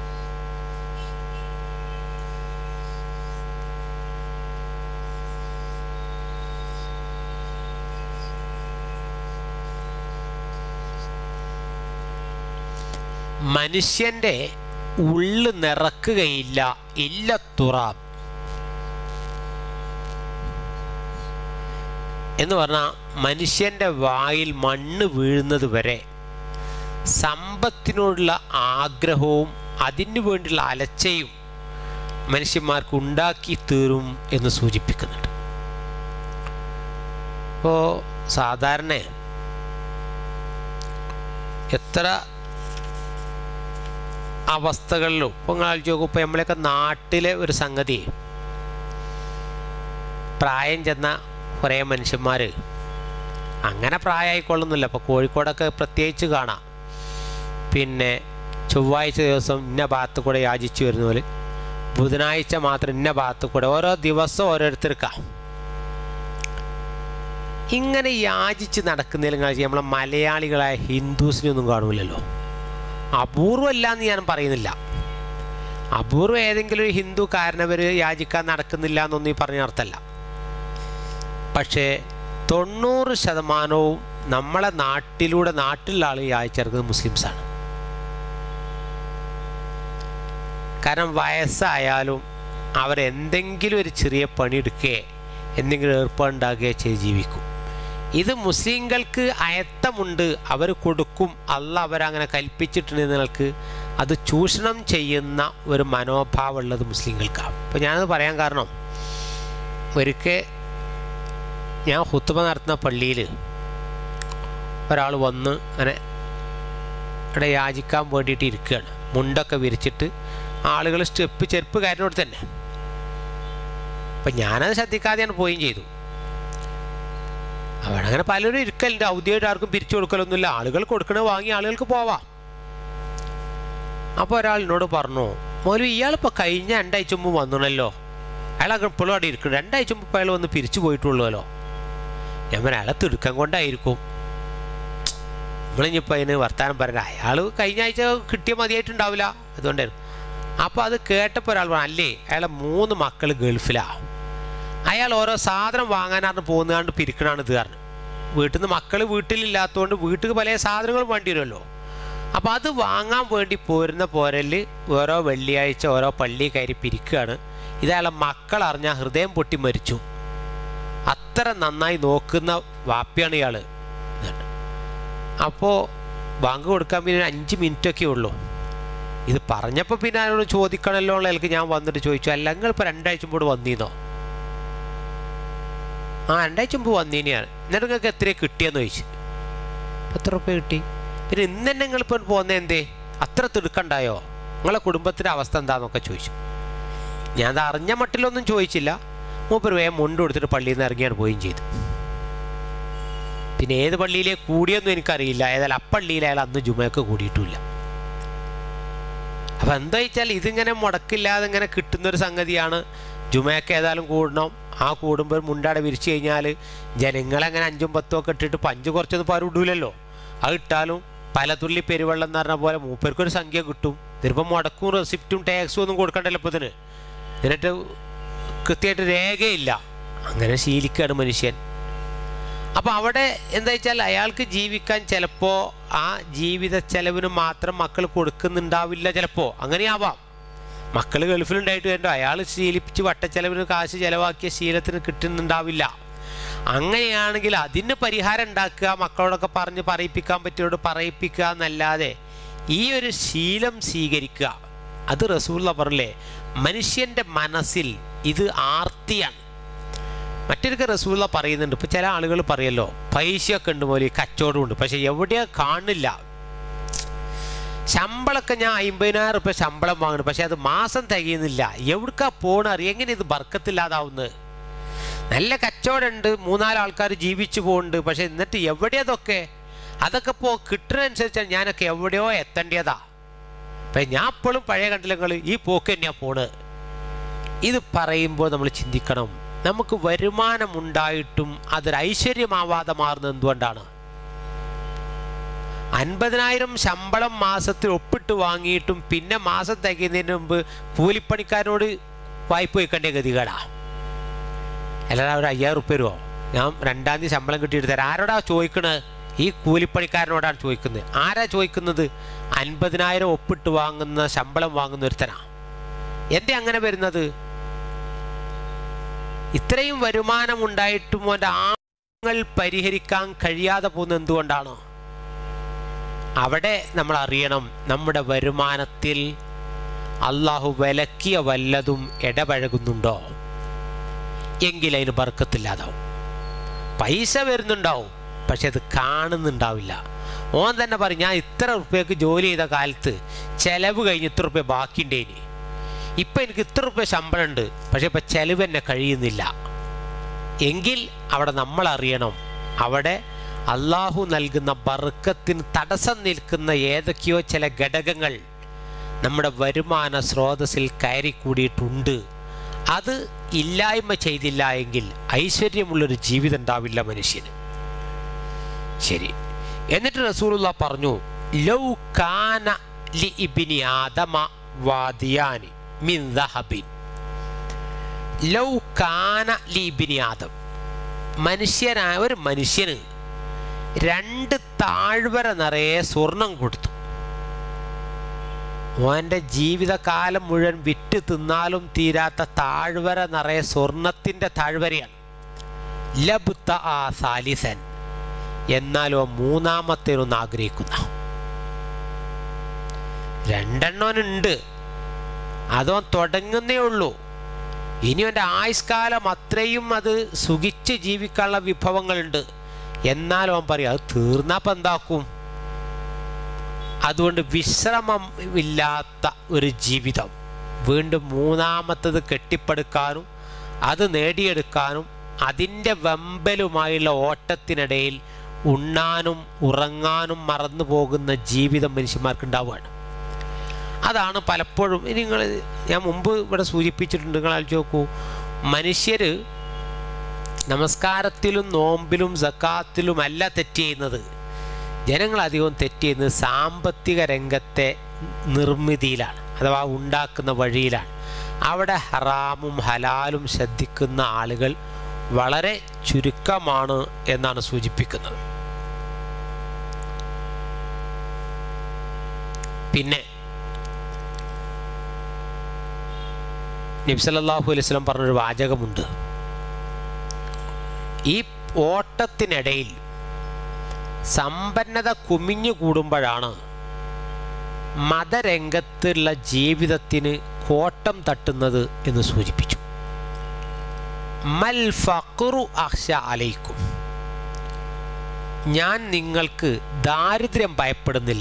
മനുഷ്യൻ്റെ ഉള്ളു നിറക്കുകയില്ല ഇല്ല തുറാബ് എന്ന് പറഞ്ഞാൽ മനുഷ്യൻ്റെ വായിൽ മണ്ണ് വീഴുന്നത് വരെ സമ്പത്തിനോടുള്ള ആഗ്രഹവും അതിനു വേണ്ടിയുള്ള അലച്ചയും മനുഷ്യന്മാർക്ക് ഉണ്ടാക്കി തീരും എന്ന് സൂചിപ്പിക്കുന്നുണ്ട് ഇപ്പോൾ സാധാരണ എത്ര അവസ്ഥകളിലും ഇപ്പോൾ നിങ്ങൾ ആലോചിച്ച് നോക്കും ഇപ്പോൾ നമ്മളെയൊക്കെ നാട്ടിലെ ഒരു സംഗതി പ്രായം ചെന്ന കുറേ മനുഷ്യന്മാർ അങ്ങനെ പ്രായമായിക്കൊള്ളുന്നില്ല ഇപ്പോൾ കോഴിക്കോടൊക്കെ പ്രത്യേകിച്ച് കാണാം പിന്നെ ചൊവ്വാഴ്ച ദിവസം ഇന്ന ഭാഗത്ത് കൂടെ യാചിച്ചു വരുന്ന പോലെ ബുധനാഴ്ച മാത്രം ഇന്ന ഭാഗത്ത് കൂടെ ഓരോ ദിവസം ഓരോരുത്തർക്കാ ഇങ്ങനെ യാചിച്ച് നടക്കുന്നതിൽ നമ്മളെ മലയാളികളായ ഹിന്ദുസിനൊന്നും കാണൂലല്ലോ അപൂർവമല്ല എന്ന് ഞാൻ പറയുന്നില്ല അപൂർവം ഏതെങ്കിലും ഒരു ഹിന്ദു കാരണവർ യാചിക്കാൻ നടക്കുന്നില്ല എന്നൊന്നും ഈ പറഞ്ഞ അർത്ഥമല്ല പക്ഷേ തൊണ്ണൂറ് ശതമാനവും നമ്മളെ നാട്ടിലൂടെ നാട്ടിലുള്ള ആൾ യാചിച്ചിറക്കുന്നത് മുസ്ലിംസാണ് കാരണം വയസ്സായാലും അവരെന്തെങ്കിലും ഒരു ചെറിയ പണിയെടുക്കുകയെ എന്തെങ്കിലും ഏർപ്പാടുണ്ടാകുകയോ ചെയ്ത് ജീവിക്കും ഇത് മുസ്ലിങ്ങൾക്ക് അയത്തമുണ്ട് അവർ കൊടുക്കും അല്ല അവരങ്ങനെ കൽപ്പിച്ചിട്ടുണ്ട് നിങ്ങൾക്ക് അത് ചൂഷണം ചെയ്യുന്ന ഒരു മനോഭാവം ഉള്ളത് മുസ്ലിങ്ങൾക്കാണ് അപ്പോൾ ഞാനത് പറയാൻ കാരണം ഒരിക്കൽ ഞാൻ ഹുത്തുബ നടത്തുന്ന പള്ളിയിൽ ഒരാൾ വന്ന് അങ്ങനെ ഇവിടെ യാചിക്കാൻ വേണ്ടിയിട്ട് ഇരിക്കുകയാണ് മുണ്ടൊക്കെ വിരിച്ചിട്ട് ആളുകൾ സ്റ്റെപ്പ് ചെരുപ്പ് കാര്യനോട് തന്നെ അപ്പം ഞാനത് ശ്രദ്ധിക്കാതെയാണ് പോവുകയും ചെയ്തു അവിടെ അങ്ങനെ പലരും ഇരിക്കലുണ്ട് ഔദ്യോഗികമായിട്ട് ആർക്കും പിരിച്ചു കൊടുക്കലൊന്നുമില്ല ആളുകൾ കൊടുക്കണ വാങ്ങി ആളുകൾക്ക് പോവാം അപ്പോൾ ഒരാൾ എന്നോട് പറഞ്ഞു മോലു ഇയാളിപ്പോൾ കഴിഞ്ഞ രണ്ടാഴ്ച മുമ്പ് വന്നണല്ലോ അയാൾ ഇപ്പോഴും അവിടെ ഇരിക്കണം രണ്ടാഴ്ച മുമ്പ് അയാൾ വന്ന് പിരിച്ചു പോയിട്ടുള്ളൂല്ലോ ഞാൻ പറയാം അയാളെ തിടുക്കം കൊണ്ടായിരിക്കും നമ്മളിനിപ്പോൾ അതിന് വർത്തമാനം പറയാം അയാൾ കഴിഞ്ഞ ആഴ്ച കിട്ടിയ മതിയായിട്ടുണ്ടാവില്ല അതുകൊണ്ടായിരുന്നു അപ്പോൾ അത് കേട്ടപ്പോൾ ഒരാൾ പറഞ്ഞു അല്ലേ അയാളെ മൂന്ന് മക്കൾ ഗൾഫിലാണ് അയാൾ ഓരോ സാധനം വാങ്ങാനാണ് പോകുന്നതാണ്ട് പിരിക്കണാണ് ഇത് കാരണം വീട്ടിൽ നിന്ന് മക്കൾ വീട്ടിലില്ലാത്തതുകൊണ്ട് വീട്ടിൽ പല സാധനങ്ങളും വേണ്ടി വരുമല്ലോ അപ്പോൾ അത് വാങ്ങാൻ വേണ്ടി പോരുന്ന പോരല് ഓരോ വെള്ളിയാഴ്ച ഓരോ പള്ളി കയറി പിരിക്കുകയാണ് ഇത് അയാളെ മക്കൾ അറിഞ്ഞാൽ ഹൃദയം പൊട്ടി മരിച്ചു അത്ര നന്നായി നോക്കുന്ന വാപ്പിയാണ് ഇയാൾ അപ്പോൾ ബാങ്ക് കൊടുക്കാൻ പിന്നെ ഒരു അഞ്ച് മിനിറ്റൊക്കെ ഉള്ളൂ ഇത് പറഞ്ഞപ്പോൾ പിന്നെ അതിനോട് ചോദിക്കണമല്ലോ ഉള്ളതിലേക്ക് ഞാൻ വന്നിട്ട് ചോദിച്ചു അല്ല നിങ്ങൾ ഇപ്പോൾ രണ്ടാഴ്ച മുമ്പ് വന്നീന്നോ ആ രണ്ടാഴ്ച മുമ്പ് വന്നീനെയാണ് എന്നിട്ട് നിങ്ങൾക്ക് എത്ര കിട്ടിയെന്ന് ചോദിച്ചു എത്ര റുപ്യ കിട്ടി പിന്നെ ഇന്ന് തന്നെ നിങ്ങളിപ്പോൾ പോകുന്നത് എന്തേ അത്ര തിടുക്കണ്ടായോ നിങ്ങളെ കുടുംബത്തിൻ്റെ അവസ്ഥ എന്താണെന്നൊക്കെ ചോദിച്ചു ഞാൻ അത് അറിഞ്ഞ മട്ടിലൊന്നും ചോദിച്ചില്ല മൂപ്പർ വേഗം മുണ്ട് കൊടുത്തിട്ട് പള്ളിയിൽ നിന്ന് ഇറങ്ങിയാണ് പോവുകയും ചെയ്തു പിന്നെ ഏത് പള്ളിയിലെ കൂടിയൊന്നും എനിക്കറിയില്ല ഏതായാലും അപ്പള്ളിയിൽ അയാൾ അന്ന് ജുമയൊക്കെ കൂടിയിട്ടുമില്ല അപ്പം എന്താ വെച്ചാൽ ഇതിങ്ങനെ മുടക്കില്ലാതെ ഇങ്ങനെ കിട്ടുന്നൊരു സംഗതിയാണ് ജുമയൊക്കെ ഏതായാലും കൂടണം ആ കൂടുമ്പോൾ മുണ്ടാടെ വിരിച്ചു കഴിഞ്ഞാൽ ജനങ്ങളങ്ങനെ അഞ്ചും പത്തും ഒക്കെ ഇട്ടിട്ട് പഞ്ച് കുറച്ചൊന്നും പാരും ഇടൂലല്ലോ അത് ഇട്ടാലും പല തുള്ളി പെരുവെള്ളം എന്ന് പറഞ്ഞ പോലെ മൂപ്പർക്കൊരു സംഖ്യ കിട്ടും ഇതിപ്പോൾ മുടക്കും റെസിപ്റ്റും ടാക്സും ഒന്നും കൊടുക്കണ്ടല്ലോ ഇപ്പോൾ ഇതിന് എന്നിട്ട് കൃത്യമായിട്ട് രേഖയില്ല അങ്ങനെ ശീലിക്കുകയാണ് മനുഷ്യൻ അപ്പോൾ അവിടെ എന്താ വെച്ചാൽ അയാൾക്ക് ജീവിക്കാൻ ചിലപ്പോൾ ആ ജീവിത ചെലവിന് മാത്രം മക്കൾ കൊടുക്കുന്നുണ്ടാവില്ല ചിലപ്പോൾ അങ്ങനെയാവാം മക്കൾ ഗൾഫിലുണ്ടായിട്ട് വേണ്ട അയാൾ ശീലിപ്പിച്ച് വട്ടച്ചെലവിന് കാശ് ചിലവാക്കിയ ശീലത്തിന് കിട്ടുന്നുണ്ടാവില്ല അങ്ങനെയാണെങ്കിൽ അതിന് പരിഹാരം ഉണ്ടാക്കുക മക്കളോടൊക്കെ പറഞ്ഞ് പറയിപ്പിക്കാൻ പറ്റിയോട് പറയിപ്പിക്കുക എന്നല്ലാതെ ഈ ഒരു ശീലം സ്വീകരിക്കുക അത് റസൂള്ള പറഞ്ഞില്ലേ മനുഷ്യൻ്റെ മനസ്സിൽ ഇത് ആർത്തിയാണ് മറ്റൊരു റസൂള്ള പറയുന്നുണ്ട് ഇപ്പോൾ ചില ആളുകൾ പറയല്ലോ പൈസയൊക്കെ ഉണ്ട് പോലെ കച്ചവടമുണ്ട് പക്ഷെ എവിടെയാ കാണില്ല ശമ്പളമൊക്കെ ഞാൻ അമ്പതിനായിരം റുപ്യ ശമ്പളം വാങ്ങണം പക്ഷെ അത് മാസം തികയുന്നില്ല എവിടേക്കാ പോണ എങ്ങനെ ഇത് ബർക്കത്തില്ലാതാവുന്നത് നല്ല കച്ചവടമുണ്ട് മൂന്നാല് ആൾക്കാർ ജീവിച്ചു പോകുന്നുണ്ട് പക്ഷെ എന്നിട്ട് എവിടെ അതൊക്കെ അതൊക്കെ ഇപ്പോൾ കിട്ടുന്നതനുസരിച്ചാണ് ഞാനൊക്കെ എവിടെയോ എത്തേണ്ടതാ അപ്പം ഞാൻ ഇപ്പോഴും പഴയ കണ്ടില്ലങ്ങൾ ഈ പോക്ക് തന്നെയാ പോണ് ഇത് പറയുമ്പോൾ നമ്മൾ ചിന്തിക്കണം നമുക്ക് വരുമാനമുണ്ടായിട്ടും അതൊരു ഐശ്വര്യമാവാതെ മാറുന്നത് എന്തുകൊണ്ടാണ് അൻപതിനായിരം ശമ്പളം മാസത്തിൽ ഒപ്പിട്ട് വാങ്ങിയിട്ടും പിന്നെ മാസം തികയുന്നതിന് മുമ്പ് കൂലിപ്പണിക്കാരനോട് വായ്പ വയ്ക്കേണ്ട ഗതികേടാ അല്ലാതെ ഒരു അയ്യായിരം ഉറുപ്പ്യ വരുമോ ഞാൻ രണ്ടാം തീയതി ശമ്പളം കിട്ടിയിട്ട് തരാം ആരോടാ ചോദിക്കണത് ഈ കൂലിപ്പണിക്കാരനോടാണ് ചോദിക്കുന്നത് ആരാ ചോദിക്കുന്നത് അൻപതിനായിരം ഒപ്പിട്ട് വാങ്ങുന്ന ശമ്പളം വാങ്ങുന്ന ഒരുത്തനാ എന്തേ അങ്ങനെ വരുന്നത് ഇത്രയും വരുമാനം ഉണ്ടായിട്ടും അവൻ്റെ ആങ്ങൾ പരിഹരിക്കാൻ കഴിയാതെ പോകുന്നത് എന്തുകൊണ്ടാണ് അവിടെ നമ്മൾ അറിയണം നമ്മുടെ വരുമാനത്തിൽ അള്ളാഹു വിലക്കിയ വല്ലതും ഇടപഴകുന്നുണ്ടോ എങ്കിൽ അതിന് ബർക്കത്തില്ലാതാവും പൈസ വരുന്നുണ്ടാവും പക്ഷെ അത് കാണുന്നുണ്ടാവില്ല ഓൻ തന്നെ പറയും ഞാൻ ഇത്ര റുപ്യക്ക് ജോലി ചെയ്ത കാലത്ത് ചെലവ് കഴിഞ്ഞ് ഇത്ര റുപ്യ ബാക്കിയുണ്ടേനി ഇപ്പം എനിക്ക് ഇത്ര റുപ്യ ശമ്പളം ഉണ്ട് പക്ഷെ ഇപ്പം ചെലവ് തന്നെ കഴിയുന്നില്ല എങ്കിൽ അവിടെ നമ്മൾ അറിയണം അവിടെ അള്ളാഹു നൽകുന്ന ബർക്കത്തിന് തടസ്സം നിൽക്കുന്ന ഏതൊക്കെയോ ചില ഘടകങ്ങൾ നമ്മുടെ വരുമാന സ്രോതസ്സിൽ കയറിക്കൂടിയിട്ടുണ്ട് അത് ഇല്ലായ്മ ചെയ്തില്ല എങ്കിൽ ഐശ്വര്യമുള്ളൊരു ജീവിതം ഉണ്ടാവില്ല മനുഷ്യന് ശരി എന്നിട്ട് റസൂലുള്ള പറഞ്ഞു ലൗ കാന ലി ഇബ്നി ആദമ വാദിയാനി മിൻ ദഹബിൻ ലൗ കാന ലി ഇബ്നി ആദം മനുഷ്യനായ ഒരു മനുഷ്യന് രണ്ട് താഴ്വര നിറയെ സ്വർണം കൊടുത്തു ഓൻ്റെ ജീവിതകാലം മുഴുവൻ വിറ്റ് തിന്നാലും തീരാത്ത താഴ്വര നിറയെ സ്വർണത്തിൻ്റെ താഴ്വരയാണ് ലബുത്ത ആ സാലിസൻ എന്നാലോ മൂന്നാമത്തേനൊന്ന് ആഗ്രഹിക്കുന്ന രണ്ടെണ്ണനുണ്ട് അതോ തുടങ്ങുന്നേ ഉള്ളൂ ഇനി അവൻ്റെ ആയുഷ്കാലം അത്രയും അത് സുഖിച്ച് ജീവിക്കാനുള്ള വിഭവങ്ങളുണ്ട് എന്നാലും അവൻ പറയും അത് തീർന്നപ്പം എന്താക്കും അതുകൊണ്ട് വിശ്രമം ഇല്ലാത്ത ഒരു ജീവിതം വീണ്ടും മൂന്നാമത്തത് കെട്ടിപ്പടുക്കാനും അത് നേടിയെടുക്കാനും അതിൻ്റെ വെമ്പലുമായുള്ള ഓട്ടത്തിനിടയിൽ ഉണ്ണാനും ഉറങ്ങാനും മറന്നു പോകുന്ന ജീവിതം മനുഷ്യന്മാർക്ക് ഉണ്ടാവുകയാണ് അതാണ് പലപ്പോഴും ഇനി നിങ്ങൾ ഞാൻ മുമ്പ് ഇവിടെ സൂചിപ്പിച്ചിട്ടുണ്ട് നിങ്ങൾ ആലോചിച്ച് നോക്കൂ മനുഷ്യർ നമസ്കാരത്തിലും നോമ്പിലും സക്കാത്തിലും അല്ല തെറ്റ് ചെയ്യുന്നത് ജനങ്ങൾ അധികവും തെറ്റ് ചെയ്യുന്നത് സാമ്പത്തിക രംഗത്തെ നിർമ്മിതിയിലാണ് അഥവാ ഉണ്ടാക്കുന്ന വഴിയിലാണ് അവിടെ ഹറാമും ഹലാലും ശ്രദ്ധിക്കുന്ന ആളുകൾ വളരെ ചുരുക്കമാണ് എന്നാണ് സൂചിപ്പിക്കുന്നത് പിന്നെ നബ്സല്ലാഹു അലൈഹി സ്വലം പറഞ്ഞൊരു വാചകമുണ്ട് ഈ ഓട്ടത്തിനിടയിൽ സമ്പന്നത കുമിഞ്ഞു കൂടുമ്പോഴാണ് മതരംഗത്തുള്ള ജീവിതത്തിന് കോട്ടം തട്ടുന്നത് എന്ന് സൂചിപ്പിച്ചു മൽ ഫഖറു അഹ്ഷ അലൈക്കും ഞാൻ നിങ്ങൾക്ക് ദാരിദ്ര്യം ഭയപ്പെടുന്നില്ല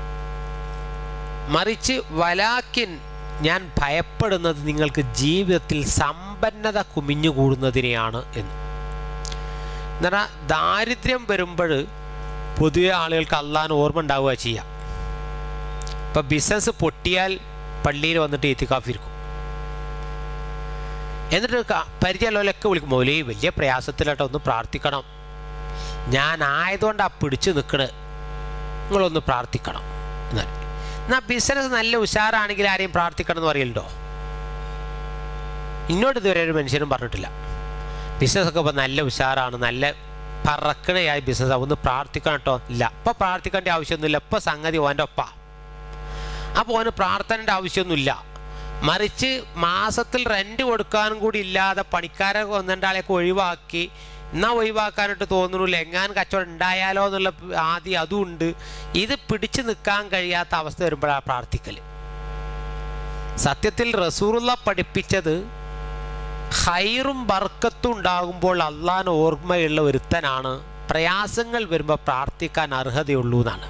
മറിച്ച് വലാക്കിൻ ഞാൻ ഭയപ്പെടുന്നത് നിങ്ങൾക്ക് ജീവിതത്തിൽ സമ്പന്നത കുമിഞ്ഞുകൂടുന്നതിനെയാണ് എന്ന് എന്നാൽ ദാരിദ്ര്യം വരുമ്പോൾ പൊതുവെ ആളുകൾക്ക് അള്ളാൻ ഓർമ്മ ഉണ്ടാവുക ചെയ്യാം ഇപ്പം ബിസിനസ് പൊട്ടിയാൽ പള്ളിയിൽ വന്നിട്ട് എത്തിക്കാഫിരിക്കും എന്നിട്ട് പരിചയമുള്ളവരൊക്കെ വിളിക്കും മൗലി വലിയ പ്രയാസത്തിലാട്ടോ ഒന്ന് പ്രാർത്ഥിക്കണം ഞാൻ ആയതുകൊണ്ടാണ് പിടിച്ചു നിൽക്കണത് നിങ്ങളൊന്ന് പ്രാർത്ഥിക്കണം എന്നാൽ എന്നാൽ ബിസിനസ് നല്ല ഉഷാറാണെങ്കിൽ ആരെയും പ്രാർത്ഥിക്കണം എന്ന് പറയലുണ്ടോ ഇന്നോട് ഇതുവരെ ഒരു മനുഷ്യനും പറഞ്ഞിട്ടില്ല ബിസിനസ്സൊക്കെ ഇപ്പോൾ നല്ല ഉഷാറാണ് നല്ല പറക്കണയായ ബിസിനസ് ഒന്ന് പ്രാർത്ഥിക്കണം കേട്ടോ ഇല്ല ഇപ്പം പ്രാർത്ഥിക്കേണ്ട ആവശ്യമൊന്നുമില്ല ഇപ്പം സംഗതി ഓൻ്റെ ഒപ്പ അപ്പോൾ ഓന് പ്രാർത്ഥനയുടെ ആവശ്യമൊന്നുമില്ല മറിച്ച് മാസത്തിൽ റെൻ്റ് കൊടുക്കാനും കൂടി ഇല്ലാതെ പണിക്കാരെ ഒന്നെണ്ടാളെയൊക്കെ ഒഴിവാക്കി എന്നാൽ ഒഴിവാക്കാനായിട്ട് തോന്നുന്നില്ല എങ്ങാൻ കച്ചവടം ഉണ്ടായാലോ എന്നുള്ള ആദ്യം അതും ഉണ്ട് ഇത് പിടിച്ചു നിൽക്കാൻ കഴിയാത്ത അവസ്ഥ വരുമ്പോഴാണ് പ്രാർത്ഥിക്കൽ സത്യത്തിൽ റസൂറുള്ള പഠിപ്പിച്ചത് ഹൈറും ബർക്കത്തും ഉണ്ടാകുമ്പോൾ അള്ളാൻ ഓർമ്മയുള്ള ഒരുത്തനാണ് പ്രയാസങ്ങൾ വരുമ്പോൾ പ്രാർത്ഥിക്കാൻ അർഹതയുള്ളൂ എന്നാണ്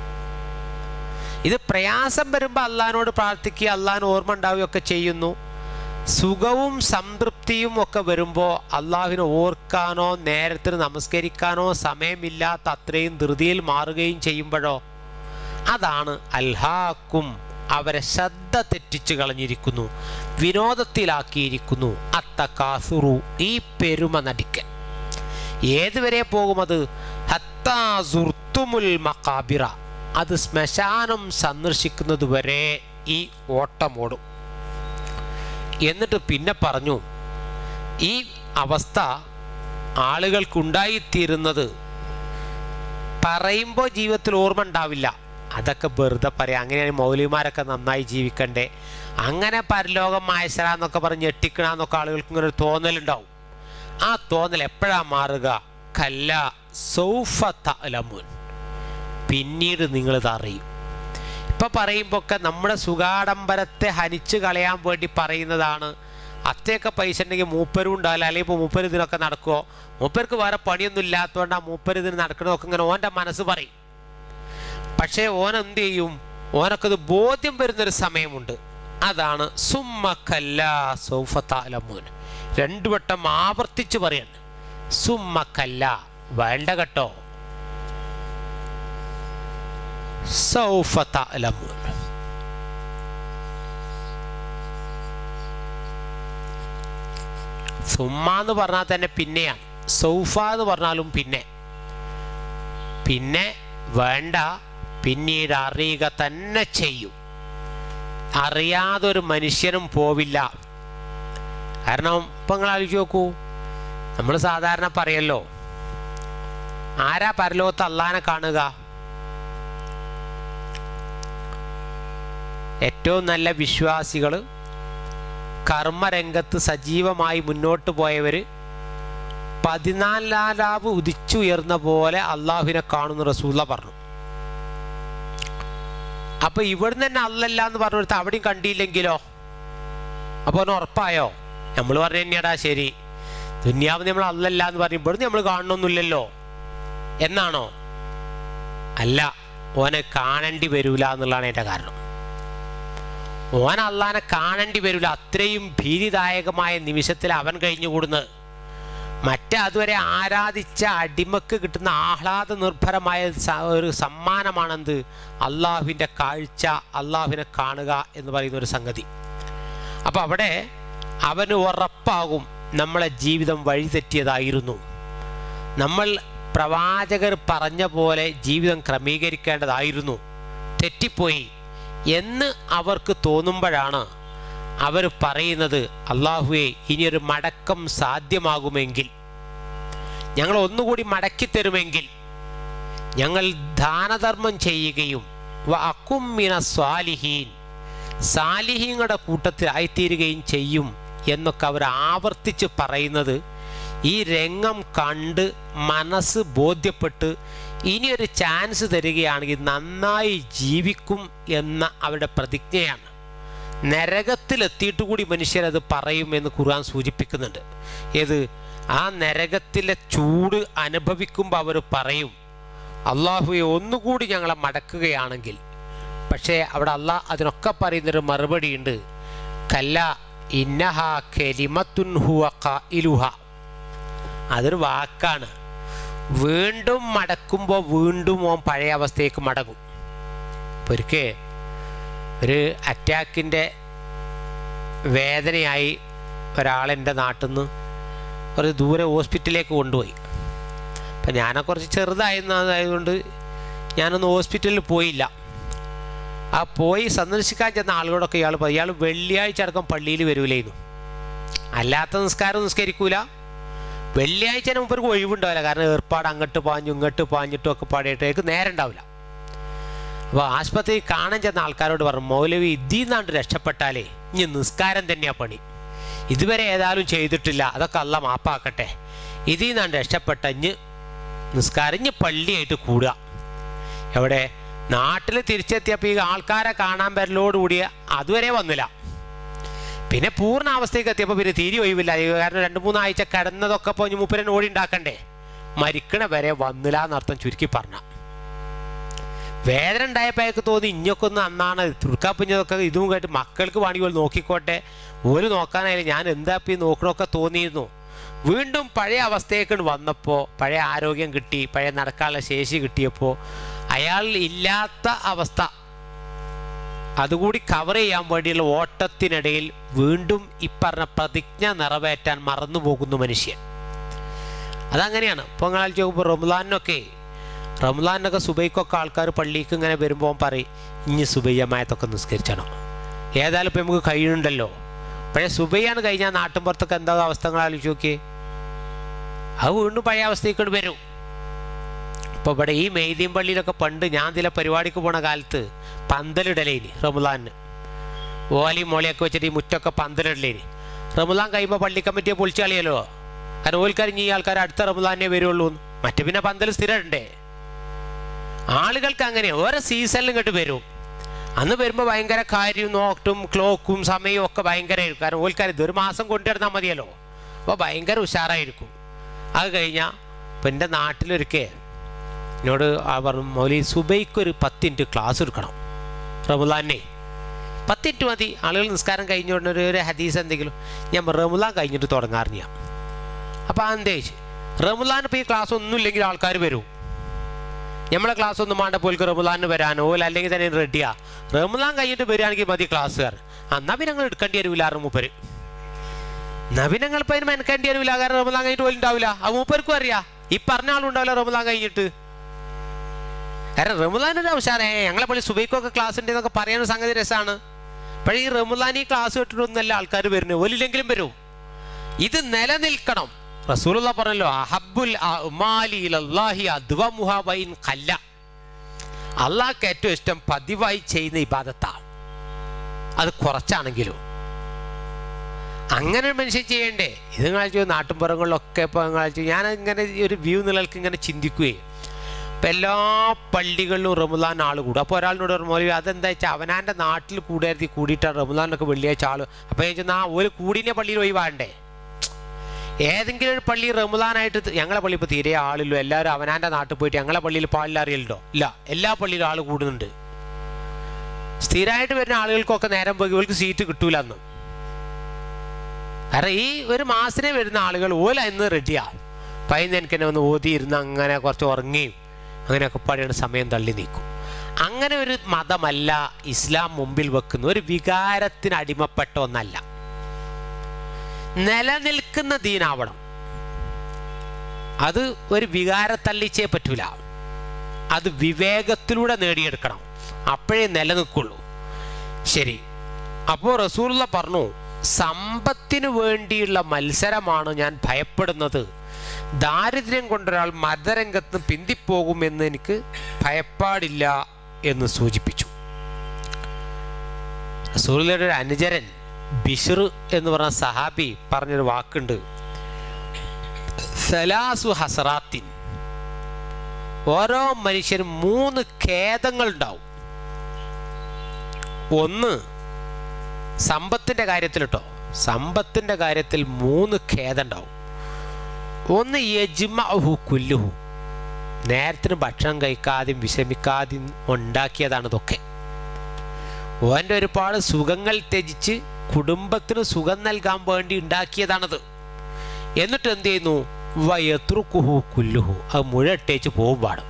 ഇത് പ്രയാസം വരുമ്പോൾ അള്ളഹാനോട് പ്രാർത്ഥിക്കുക അള്ളഹാൻ ഓർമ്മ ഉണ്ടാവുകയൊക്കെ ചെയ്യുന്നു സുഖവും സംതൃപ്തിയും ഒക്കെ വരുമ്പോൾ അള്ളാഹുവിനെ ഓർക്കാനോ നേരത്തിന് നമസ്കരിക്കാനോ സമയമില്ലാത്ത അത്രയും ധൃതിയിൽ മാറുകയും ചെയ്യുമ്പോഴോ അതാണ് അൽഹാക്കും അവരെ ശ്രദ്ധ തെറ്റിച്ച് കളഞ്ഞിരിക്കുന്നു വിനോദത്തിലാക്കിയിരിക്കുന്നു അത്തക്കാസുറു ഈ പെരുമ നടിക്കൻ ഏതുവരെ പോകുമത് ഹത്താസുർത്തുമുൽ മക്കാബിറ അത് ശ്മശാനം സന്ദർശിക്കുന്നത് വരെ ഈ ഓട്ടമോടും എന്നിട്ട് പിന്നെ പറഞ്ഞു ഈ അവസ്ഥ ആളുകൾക്കുണ്ടായിത്തീരുന്നത് പറയുമ്പോൾ ജീവിതത്തിൽ ഓർമ്മ ഉണ്ടാവില്ല അതൊക്കെ വെറുതെ പറയാം അങ്ങനെയാണ് മൗലിമാരൊക്കെ നന്നായി ജീവിക്കണ്ടേ അങ്ങനെ പരലോകം മായസരാന്നൊക്കെ പറഞ്ഞ് ഞെട്ടിക്കണമെന്നൊക്കെ ആളുകൾക്ക് ഇങ്ങനെ ഒരു തോന്നലുണ്ടാവും ആ തോന്നൽ എപ്പോഴാണ് മാറുക കല്ല സൗഫ തലമുൻ പിന്നീട് നിങ്ങളിത് അറിയും ഇപ്പം പറയുമ്പോൾ ഒക്കെ നമ്മുടെ സുഖാഡംബരത്തെ ഹനിച്ച് കളയാൻ വേണ്ടി പറയുന്നതാണ് അത്രയൊക്കെ പൈസ ഉണ്ടെങ്കിൽ മൂപ്പരും ഉണ്ടാവില്ല അല്ലെങ്കിൽ ഇപ്പോൾ മൂപ്പര് ഇതിനൊക്കെ നടക്കുമോ മൂപ്പർക്ക് വേറെ പണിയൊന്നും ഇല്ലാത്തതുകൊണ്ട് ആ മൂപ്പര് ഇതിന് നടക്കണമൊക്കെ ഇങ്ങനെ ഓൻ്റെ മനസ്സ് പറയും പക്ഷേ ഓൻ എന്ത് ചെയ്യും ഓനൊക്കെ ഇത് ബോധ്യം വരുന്നൊരു സമയമുണ്ട് അതാണ് സുമ്മ കല്ല സൗഫത്താലമോൻ രണ്ടു വട്ടം ആവർത്തിച്ച് പറയാണ് സുമ്മ കല്ല വേണ്ട കേട്ടോ സൗഫത്താലമോൻ സുമ്മ എന്ന് പറഞ്ഞാൽ തന്നെ പിന്നെയാണ് സൗഫ എന്ന് പറഞ്ഞാലും പിന്നെ പിന്നെ വേണ്ട പിന്നീട് അറിയുക തന്നെ ചെയ്യും അറിയാതൊരു മനുഷ്യനും പോവില്ല കാരണം ഇപ്പം നിങ്ങൾ ആലോചിച്ച് നോക്കൂ നമ്മൾ സാധാരണ പറയല്ലോ ആരാ പരലോകത്ത് അള്ളാനെ കാണുക ഏറ്റവും നല്ല വിശ്വാസികൾ കർമ്മരംഗത്ത് സജീവമായി മുന്നോട്ട് പോയവർ പതിനാലാം രാവ് ഉദിച്ചുയർന്ന പോലെ അള്ളാഹുവിനെ കാണുന്ന റസൂല പറഞ്ഞു അപ്പൊ ഇവിടുന്ന് തന്നെ അല്ലല്ല എന്ന് പറഞ്ഞെടുത്ത് അവിടെയും കണ്ടിയില്ലെങ്കിലോ അപ്പോൾ അവന് ഉറപ്പായോ നമ്മൾ പറഞ്ഞു തന്നെയാടാ ശരി ദുന്യാവ് നമ്മൾ അല്ലല്ല എന്ന് പറയും ഇവിടുന്ന് നമ്മൾ കാണണമെന്നില്ലല്ലോ എന്നാണോ അല്ല ഓനെ കാണേണ്ടി വരൂല എന്നുള്ളതാണ് എൻ്റെ കാരണം ഓൻ അള്ളാനെ കാണേണ്ടി വരില്ല അത്രയും ഭീതിദായകമായ നിമിഷത്തിൽ അവൻ കഴിഞ്ഞുകൂടുന്നത് മറ്റേ അതുവരെ ആരാധിച്ച അടിമക്ക് കിട്ടുന്ന ആഹ്ലാദ നിർഭരമായ സ- ഒരു സമ്മാനമാണെന്ത് അള്ളാഹുവിൻ്റെ കാഴ്ച അള്ളാഹുവിനെ കാണുക എന്ന് പറയുന്ന ഒരു സംഗതി അപ്പം അവിടെ അവന് ഉറപ്പാകും നമ്മളെ ജീവിതം വഴിതെറ്റിയതായിരുന്നു നമ്മൾ പ്രവാചകർ പറഞ്ഞ പോലെ ജീവിതം ക്രമീകരിക്കേണ്ടതായിരുന്നു തെറ്റിപ്പോയി എന്ന് അവർക്ക് തോന്നുമ്പോഴാണ് അവർ പറയുന്നത് അള്ളാഹുവെ ഇനിയൊരു മടക്കം സാധ്യമാകുമെങ്കിൽ ഞങ്ങൾ ഒന്നുകൂടി മടക്കി തരുമെങ്കിൽ ഞങ്ങൾ ദാനധർമ്മം ചെയ്യുകയും വ അക്കുമ്മിന സ്വാലിഹീൻ സാലിഹീങ്ങളുടെ കൂട്ടത്തിൽ ആയിത്തീരുകയും ചെയ്യും എന്നൊക്കെ അവർ ആവർത്തിച്ച് പറയുന്നത് ഈ രംഗം കണ്ട് മനസ്സ് ബോധ്യപ്പെട്ട് ഇനിയൊരു ചാൻസ് തരികയാണെങ്കിൽ നന്നായി ജീവിക്കും എന്ന അവരുടെ പ്രതിജ്ഞയാണ് നരകത്തിലെത്തിയിട്ട് കൂടി മനുഷ്യരത് പറയും എന്ന് ഖുർആൻ സൂചിപ്പിക്കുന്നുണ്ട് ഏത് ആ നരകത്തിലെ ചൂട് അനുഭവിക്കുമ്പോൾ അവർ പറയും അള്ളാഹുവെ ഒന്നുകൂടി ഞങ്ങളെ മടക്കുകയാണെങ്കിൽ പക്ഷേ അവിടെ അള്ളാഹ് അതിനൊക്കെ പറയുന്നൊരു മറുപടിയുണ്ട് കല്ല ഇന്നഹ കെലിമത്തുൻ ഹുവ ഇലുഹ അതൊരു വാക്കാണ് വീണ്ടും മടക്കുമ്പോൾ വീണ്ടും ഓൻ പഴയ അവസ്ഥയ്ക്ക് മടങ്ങും ഇപ്പൊ ഒരിക്കൽ ഒരു അറ്റാക്കിൻ്റെ വേദനയായി ഒരാളെൻ്റെ നാട്ടിൽ നിന്ന് ഒരു ദൂരെ ഹോസ്പിറ്റലിലേക്ക് കൊണ്ടുപോയി അപ്പം ഞാനെ കുറച്ച് ചെറുതായിരുന്നതായതുകൊണ്ട് ഞാനൊന്ന് ഹോസ്പിറ്റലിൽ പോയില്ല ആ പോയി സന്ദർശിക്കാൻ ചെന്ന ആളുകളൊക്കെ ഇയാൾ പറയും ഇയാൾ വെള്ളിയാഴ്ച അടക്കം പള്ളിയിൽ വരൂലായിരുന്നു അല്ലാത്ത നിസ്കാരം നിസ്കരിക്കൂല വെള്ളിയാഴ്ച മുമ്പ് ഒരു ഒഴിവുണ്ടാവില്ല കാരണം ഏർപ്പാട് അങ്ങോട്ട് പാഞ്ഞു ഇങ്ങോട്ട് പാഞ്ഞിട്ടും ഒക്കെ പാടിയിട്ടേക്ക് നേരം ഉണ്ടാവില്ല അപ്പോൾ ആശുപത്രി കാണാൻ ചെന്ന ആൾക്കാരോട് പറഞ്ഞു മൗലവി ഇതിൽ നിന്നാണ്ട് രക്ഷപ്പെട്ടാലേ ഇനി നിസ്കാരം തന്നെയാ പണി ഇതുവരെ ഏതായാലും ചെയ്തിട്ടില്ല അതൊക്കെ അല്ല മാപ്പാക്കട്ടെ ഇതിൽ നിന്നാണ്ട് രക്ഷപ്പെട്ട ഇഞ്ഞ് നിസ്കാരം ഇഞ്ഞ് പള്ളിയായിട്ട് കൂടുക എവിടെ നാട്ടിൽ തിരിച്ചെത്തിയപ്പോൾ ഈ ആൾക്കാരെ കാണാൻ വരലോടുകൂടിയ അതുവരെ വന്നില്ല പിന്നെ പൂർണ്ണ അവസ്ഥയ്ക്ക് എത്തിയപ്പോൾ പിന്നെ തീരെ ഒഴിവില്ല ഈ കാരണം രണ്ട് മൂന്നാഴ്ച കിടന്നതൊക്കെ ഇപ്പോൾ ഇനി മൂപ്പരൻ ഓടി ഉണ്ടാക്കണ്ടേ മരിക്കണ വരെ വന്നില്ല എന്നർത്ഥം ചുരുക്കി പറഞ്ഞ വേദന ഉണ്ടായപ്പോൾ അയാൾക്ക് തോന്നി ഇഞ്ഞൊക്കെ ഒന്ന് അന്നാണ് തുർക്കാപ്പിഞ്ഞതൊക്കെ ഇതും കേട്ട് മക്കൾക്ക് വേണമെങ്കിൽ ഓല് നോക്കിക്കോട്ടെ ഓല് നോക്കാനായാലും ഞാൻ എന്താ ഇപ്പം ഈ നോക്കണമൊക്കെ തോന്നിയിരുന്നു വീണ്ടും പഴയ അവസ്ഥയൊക്കെ വന്നപ്പോൾ പഴയ ആരോഗ്യം കിട്ടി പഴയ നടക്കാനുള്ള ശേഷി കിട്ടിയപ്പോൾ അയാൾ ഇല്ലാത്ത അവസ്ഥ അതുകൂടി കവർ ചെയ്യാൻ വേണ്ടിയുള്ള ഓട്ടത്തിനിടയിൽ വീണ്ടും ഇപ്പറഞ്ഞ പ്രതിജ്ഞ നിറവേറ്റാൻ മറന്നു പോകുന്നു മനുഷ്യൻ അതങ്ങനെയാണ് ഇപ്പോൾ നിങ്ങൾ ചോദിക്കുമ്പോൾ റംലാനൊക്കെ റംലാനൊക്കെ സുബൈക്കൊക്കെ ആൾക്കാർ പള്ളിക്ക് ഇങ്ങനെ വരുമ്പോൾ പറയും ഇനി സുബയ്യമായത്തൊക്കെ നിസ്കരിച്ചണോ ഏതായാലും ഇപ്പം നമുക്ക് കഴിയുന്നുണ്ടല്ലോ പഴയ സുബയ്യാണ് കഴിഞ്ഞാൽ നാട്ടിൻപുറത്തൊക്കെ എന്താ അവസ്ഥകൾ ആലോചിച്ച് നോക്കിയേ അത് വീണ്ടും പഴയ അവസ്ഥയ്ക്ക് വരും ഇപ്പോൾ ഇവിടെ ഈ മെയ്തീൻ പള്ളിയിലൊക്കെ പണ്ട് ഞാൻ ചില പരിപാടിക്ക് പോണ കാലത്ത് പന്തലിടലേനി റമുലാന് ഓലയും മോളിയൊക്കെ വെച്ചിട്ട് ഈ മുറ്റൊക്കെ പന്തലിടലേനി റമുലാൻ കഴിയുമ്പോൾ പള്ളി കമ്മിറ്റിയെ പൊളിച്ചു കളിയല്ലോ കാരണം ഓൽക്കരിഞ്ഞ് ഈ ആൾക്കാർ അടുത്ത റമുലാനെ വരുള്ളൂ എന്ന്. മറ്റു പിന്നെ പന്തൽ സ്ഥിരമുണ്ടേ ആളുകൾക്ക് അങ്ങനെ ഓരോ സീസണിലും ഇങ്ങോട്ട് വരും അന്ന് വരുമ്പോൾ ഭയങ്കര കാര്യവും നോട്ടും ക്ലോക്കും സമയവും ഒക്കെ ഭയങ്കരമായിരിക്കും കാരണം ഓൽക്കാർ ഇത് ഒരു മാസം കൊണ്ടുവരുന്നാൽ മതിയല്ലോ അപ്പോൾ ഭയങ്കര ഉഷാറായിരിക്കും അത് കഴിഞ്ഞാൽ ഇപ്പം എൻ്റെ നാട്ടിലൊരിക്കേ എന്നോട് ആ പറഞ്ഞു മൗലി സുബൈക്ക് ഒരു പത്ത് മിനിറ്റ് ക്ലാസ് എടുക്കണം റമുലാനെ പത്ത് മിനിറ്റ് മതി ആളുകൾ നിസ്കാരം കഴിഞ്ഞ ഉടനെ ഒരു ഒരു ഹദീസ് എന്തെങ്കിലും ഞാൻ റമുലാൻ കഴിഞ്ഞിട്ട് തുടങ്ങാറിഞ്ഞ അപ്പോൾ ആ എന്തേ റമുലാൻ ഇപ്പോൾ ഈ ക്ലാസ് ഒന്നും ഇല്ലെങ്കിൽ ആൾക്കാർ വരും നമ്മളെ ക്ലാസ് ഒന്നും വേണ്ട പോൽക്ക് റമുലാന് വരാനോ ഓല അല്ലെങ്കിൽ തന്നെ റെഡിയാ റമുലാൻ കഴിഞ്ഞിട്ട് വരികയാണെങ്കിൽ മതി ക്ലാസ്സുകാർ എന്നാൽ പിന്നെ ഞങ്ങൾ എടുക്കേണ്ടി വരില്ല ആറ് മൂപ്പര് എന്നാ പിന്നെ ഞങ്ങൾ ഇപ്പം അതിന് മെനക്കേണ്ടി വരില്ല കാരണം റമുലാൻ കഴിഞ്ഞിട്ട് പോലും ഉണ്ടാവില്ല ആ മൂപ്പർക്കും അറിയാം ഈ പറഞ്ഞ ആളുണ്ടാവില്ല റമുലാൻ കഴിഞ്ഞിട്ട് കാരണം റമുലാനൊരു അവസാനം ഞങ്ങളെ പള്ളി സുബൈക്കൊക്കെ ക്ലാസ് ഉണ്ട് എന്നൊക്കെ പറയാൻ സംഗതി രസമാണ് പക്ഷേ ഈ റമുലാൻ ഈ ക്ലാസ് കേട്ടിട്ടൊന്നല്ല ആൾക്കാർ വരുന്നത് ഒലില്ലെങ്കിലും വരും ഇത് നിലനിൽക്കണം റസൂലുള്ള പറഞ്ഞല്ലോ അഹബുൽ അഅ്മാലി ഇലല്ലാഹി അദ്വമുഹ വൈൻ ഖല്ല അള്ളാഹ്ക്ക് ഏറ്റവും ഇഷ്ടം പതിവായി ചെയ്യുന്ന ഇബാദത്താ അത് കുറച്ചാണെങ്കിലും അങ്ങനെ ഒരു മനുഷ്യൻ ചെയ്യണ്ടേ ഇത് നിങ്ങൾ ചോദിച്ചു നാട്ടിൻപുറങ്ങളിലൊക്കെ ഇപ്പോൾ നിങ്ങൾ ചോദിച്ചു ഞാൻ ഇങ്ങനെ ഈ ഒരു വ്യൂ നിലക്ക് ഇങ്ങനെ ചിന്തിക്കുകയും ഇപ്പം എല്ലാ പള്ളികളിലും റമദാൻ ആൾ കൂടും അപ്പോൾ ഒരാളിനോട് പറഞ്ഞു മൗലവി അതെന്താ വെച്ചാൽ അവനാൻ്റെ നാട്ടിൽ കൂടായിരുത്തി കൂടിയിട്ടാണ് റമദാനൊക്കെ വെള്ളിയാഴ്ച ആൾ അപ്പോൾ ഞാൻ ചോദിച്ചാൽ ആ ഒരു കൂടിനെ പള്ളിയിൽ ഒഴിവാണ്ടേ ഏതെങ്കിലും ഒരു പള്ളി റമദാനായിട്ട് ത- ഞങ്ങളെ പള്ളി ഇപ്പോൾ തീരെ ആളില്ലോ എല്ലാവരും അവനാൻ്റെ നാട്ടിൽ പോയിട്ട് ഞങ്ങളെ പള്ളിയിൽ പാടില്ല അറിയലുണ്ടോ ഇല്ല എല്ലാ പള്ളിയിലും ആൾ കൂടുന്നുണ്ട് സ്ഥിരമായിട്ട് വരുന്ന ആളുകൾക്കൊക്കെ നേരം പോയി ഇവർക്ക് സീറ്റ് കിട്ടൂല അന്ന് കാരണം ഈ ഒരു മാസത്തിനെ വരുന്ന ആളുകൾ ഓല ഇന്ന് റെഡിയാ പൈന്ന് എനിക്ക് തന്നെ ഒന്ന് ഓതിയിരുന്ന് അങ്ങനെ കുറച്ച് ഉറങ്ങിയും അങ്ങനെയൊക്കെ പാടിയാണ് സമയം തള്ളി നീക്കും അങ്ങനെ ഒരു മതമല്ല ഇസ്ലാം മുമ്പിൽ വെക്കുന്ന ഒരു വികാരത്തിന് അടിമപ്പെട്ട ഒന്നല്ല നിലനിൽക്കുന്ന ദീനാവണം അത് ഒരു വികാരത്തള്ളിച്ചേ പറ്റൂല അത് വിവേകത്തിലൂടെ നേടിയെടുക്കണം അപ്പോഴേ നിലനിൽക്കുള്ളൂ ശരി അപ്പോൾ റസൂലുള്ള പറഞ്ഞു സമ്പത്തിന് വേണ്ടിയുള്ള മത്സരമാണ് ഞാൻ ഭയപ്പെടുന്നത് ദാരിദ്ര്യം കൊണ്ടൊരാൾ മതരംഗത്ത് പിന്തിപ്പോകുമെന്ന് എനിക്ക് ഭയപ്പാടില്ല എന്ന് സൂചിപ്പിച്ചു റസൂലുള്ളയുടെ ഒരു അനുചരൻ ബിഷർ എന്ന് പറഞ്ഞ സഹാബി പറഞ്ഞൊരു വാക്കുണ്ട് സലാസു ഹസറാത്തിൻ ഓരോ മനുഷ്യനും മൂന്ന് ഖേദങ്ങൾ ഉണ്ടാവും ഒന്ന് സമ്പത്തിൻ്റെ കാര്യത്തിൽ കേട്ടോ സമ്പത്തിൻ്റെ കാര്യത്തിൽ മൂന്ന് ഖേദം ഉണ്ടാവും ഒന്ന് യജ്മഹു കുല്ലുഹു നേരത്തിന് ഭക്ഷണം കഴിക്കാതെയും വിഷമിക്കാതെയും ഉണ്ടാക്കിയതാണ് ഇതൊക്കെ ഓൻ്റെ ഒരുപാട് സുഖങ്ങൾ ത്യജിച്ച് കുടുംബത്തിന് സുഖം നൽകാൻ വേണ്ടി ഉണ്ടാക്കിയതാണത് എന്നിട്ട് എന്ത് ചെയ്യുന്നു വയത്രുക്കുഹു കുല്ലുഹു അത് മുഴട്ടേച്ച് പോകും പാടും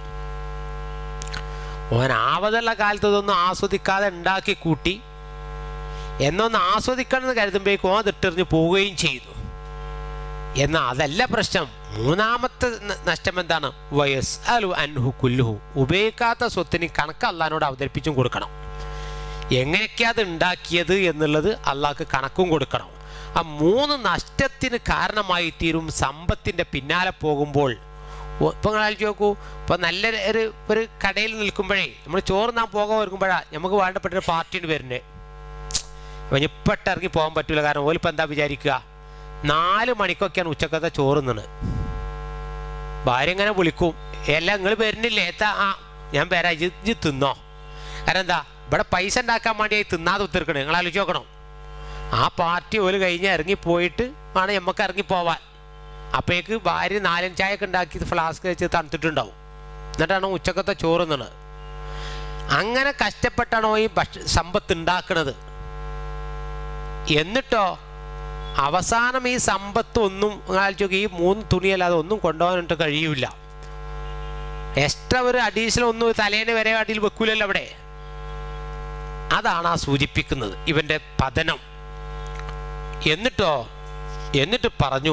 ഓൻ ആവതുള്ള കാലത്ത് ഇതൊന്നും ആസ്വദിക്കാതെ ഉണ്ടാക്കി കൂട്ടി എന്നൊന്ന് ആസ്വദിക്കണമെന്ന് കരുതുമ്പോഴേക്കും ഓൻ അതിട്ടെറിഞ്ഞ് പോവുകയും ചെയ്തു എന്നാൽ അതല്ല പ്രശ്നം മൂന്നാമത്തെ ന- നഷ്ടം എന്താണ് വയസ് അലു അൻഹു കുല്ലുഹു ഉപയോഗിക്കാത്ത സ്വത്തിന് കണക്ക് അള്ളഹാനോട് അവതരിപ്പിച്ചും കൊടുക്കണം എങ്ങനെയൊക്കെയാ അത് ഉണ്ടാക്കിയത് എന്നുള്ളത് അള്ളാഹ്ക്ക് കണക്കും കൊടുക്കണം ആ മൂന്ന് നഷ്ടത്തിന് കാരണമായി തീരും സമ്പത്തിൻ്റെ പിന്നാലെ പോകുമ്പോൾ ഒ- ഇപ്പം നിങ്ങൾ ആലോചിച്ച് നോക്കൂ ഇപ്പം നല്ല ഒരു ഒരു കടയിൽ നിൽക്കുമ്പോഴേ നമ്മൾ ചോറ് നാൻ പോകാൻ ഒരുക്കുമ്പോഴാണ് നമുക്ക് വേണ്ടപ്പെട്ട ഒരു പാർട്ടിന് വരുന്നത് അപ്പം ഇപ്പം ഇറങ്ങി പോകാൻ പറ്റില്ല കാരണം ഓലിപ്പം എന്താ വിചാരിക്കുക നാല് മണിക്കൊക്കെയാണ് ഉച്ചക്കത്തെ ചോറ് നിന്നത് ഭാര്യ ഇങ്ങനെ വിളിക്കും എല്ലാം നിങ്ങൾ വരുന്നില്ലേ എത്താ ആ ഞാൻ വരാം ഇജ് ഇജ് തിന്നോ കാരണം എന്താ ഇവിടെ പൈസ ഉണ്ടാക്കാൻ വേണ്ടി തിന്നാതെ ഉത്തിരിക്കണേ നിങ്ങൾ ആലോചിച്ച് നോക്കണം ആ പാർട്ടി ഒരു കഴിഞ്ഞ് ഇറങ്ങിപ്പോയിട്ട് ആണ് നമുക്ക് ഇറങ്ങിപ്പോവാൻ അപ്പോഴേക്ക് ഭാര്യ നാലൻ ചായ ഒക്കെ ഉണ്ടാക്കി ഫ്ലാസ്ക് വെച്ച് തണുത്തിട്ടുണ്ടാവും എന്നിട്ടാണ് ഉച്ചക്കത്തെ ചോറ് നിന്നത് അങ്ങനെ കഷ്ടപ്പെട്ടാണോ ഈ ഭക്ഷ സമ്പത്ത് ഉണ്ടാക്കുന്നത് എന്നിട്ടോ അവസാനം ഈ സമ്പത്ത് ഒന്നും ആലോചിച്ച് ഈ മൂന്ന് തുണിയല്ലാതെ ഒന്നും കൊണ്ടുപോകാനായിട്ട് കഴിയൂല എക്സ്ട്രാ ഒരു അഡീഷണൽ ഒന്നും തലേനെ വരെ അടിയിൽ വെക്കൂലല്ലോ അവിടെ അതാണ് ആ സൂചിപ്പിക്കുന്നത് ഇവന്റെ പതനം എന്നിട്ടോ എന്നിട്ട് പറഞ്ഞു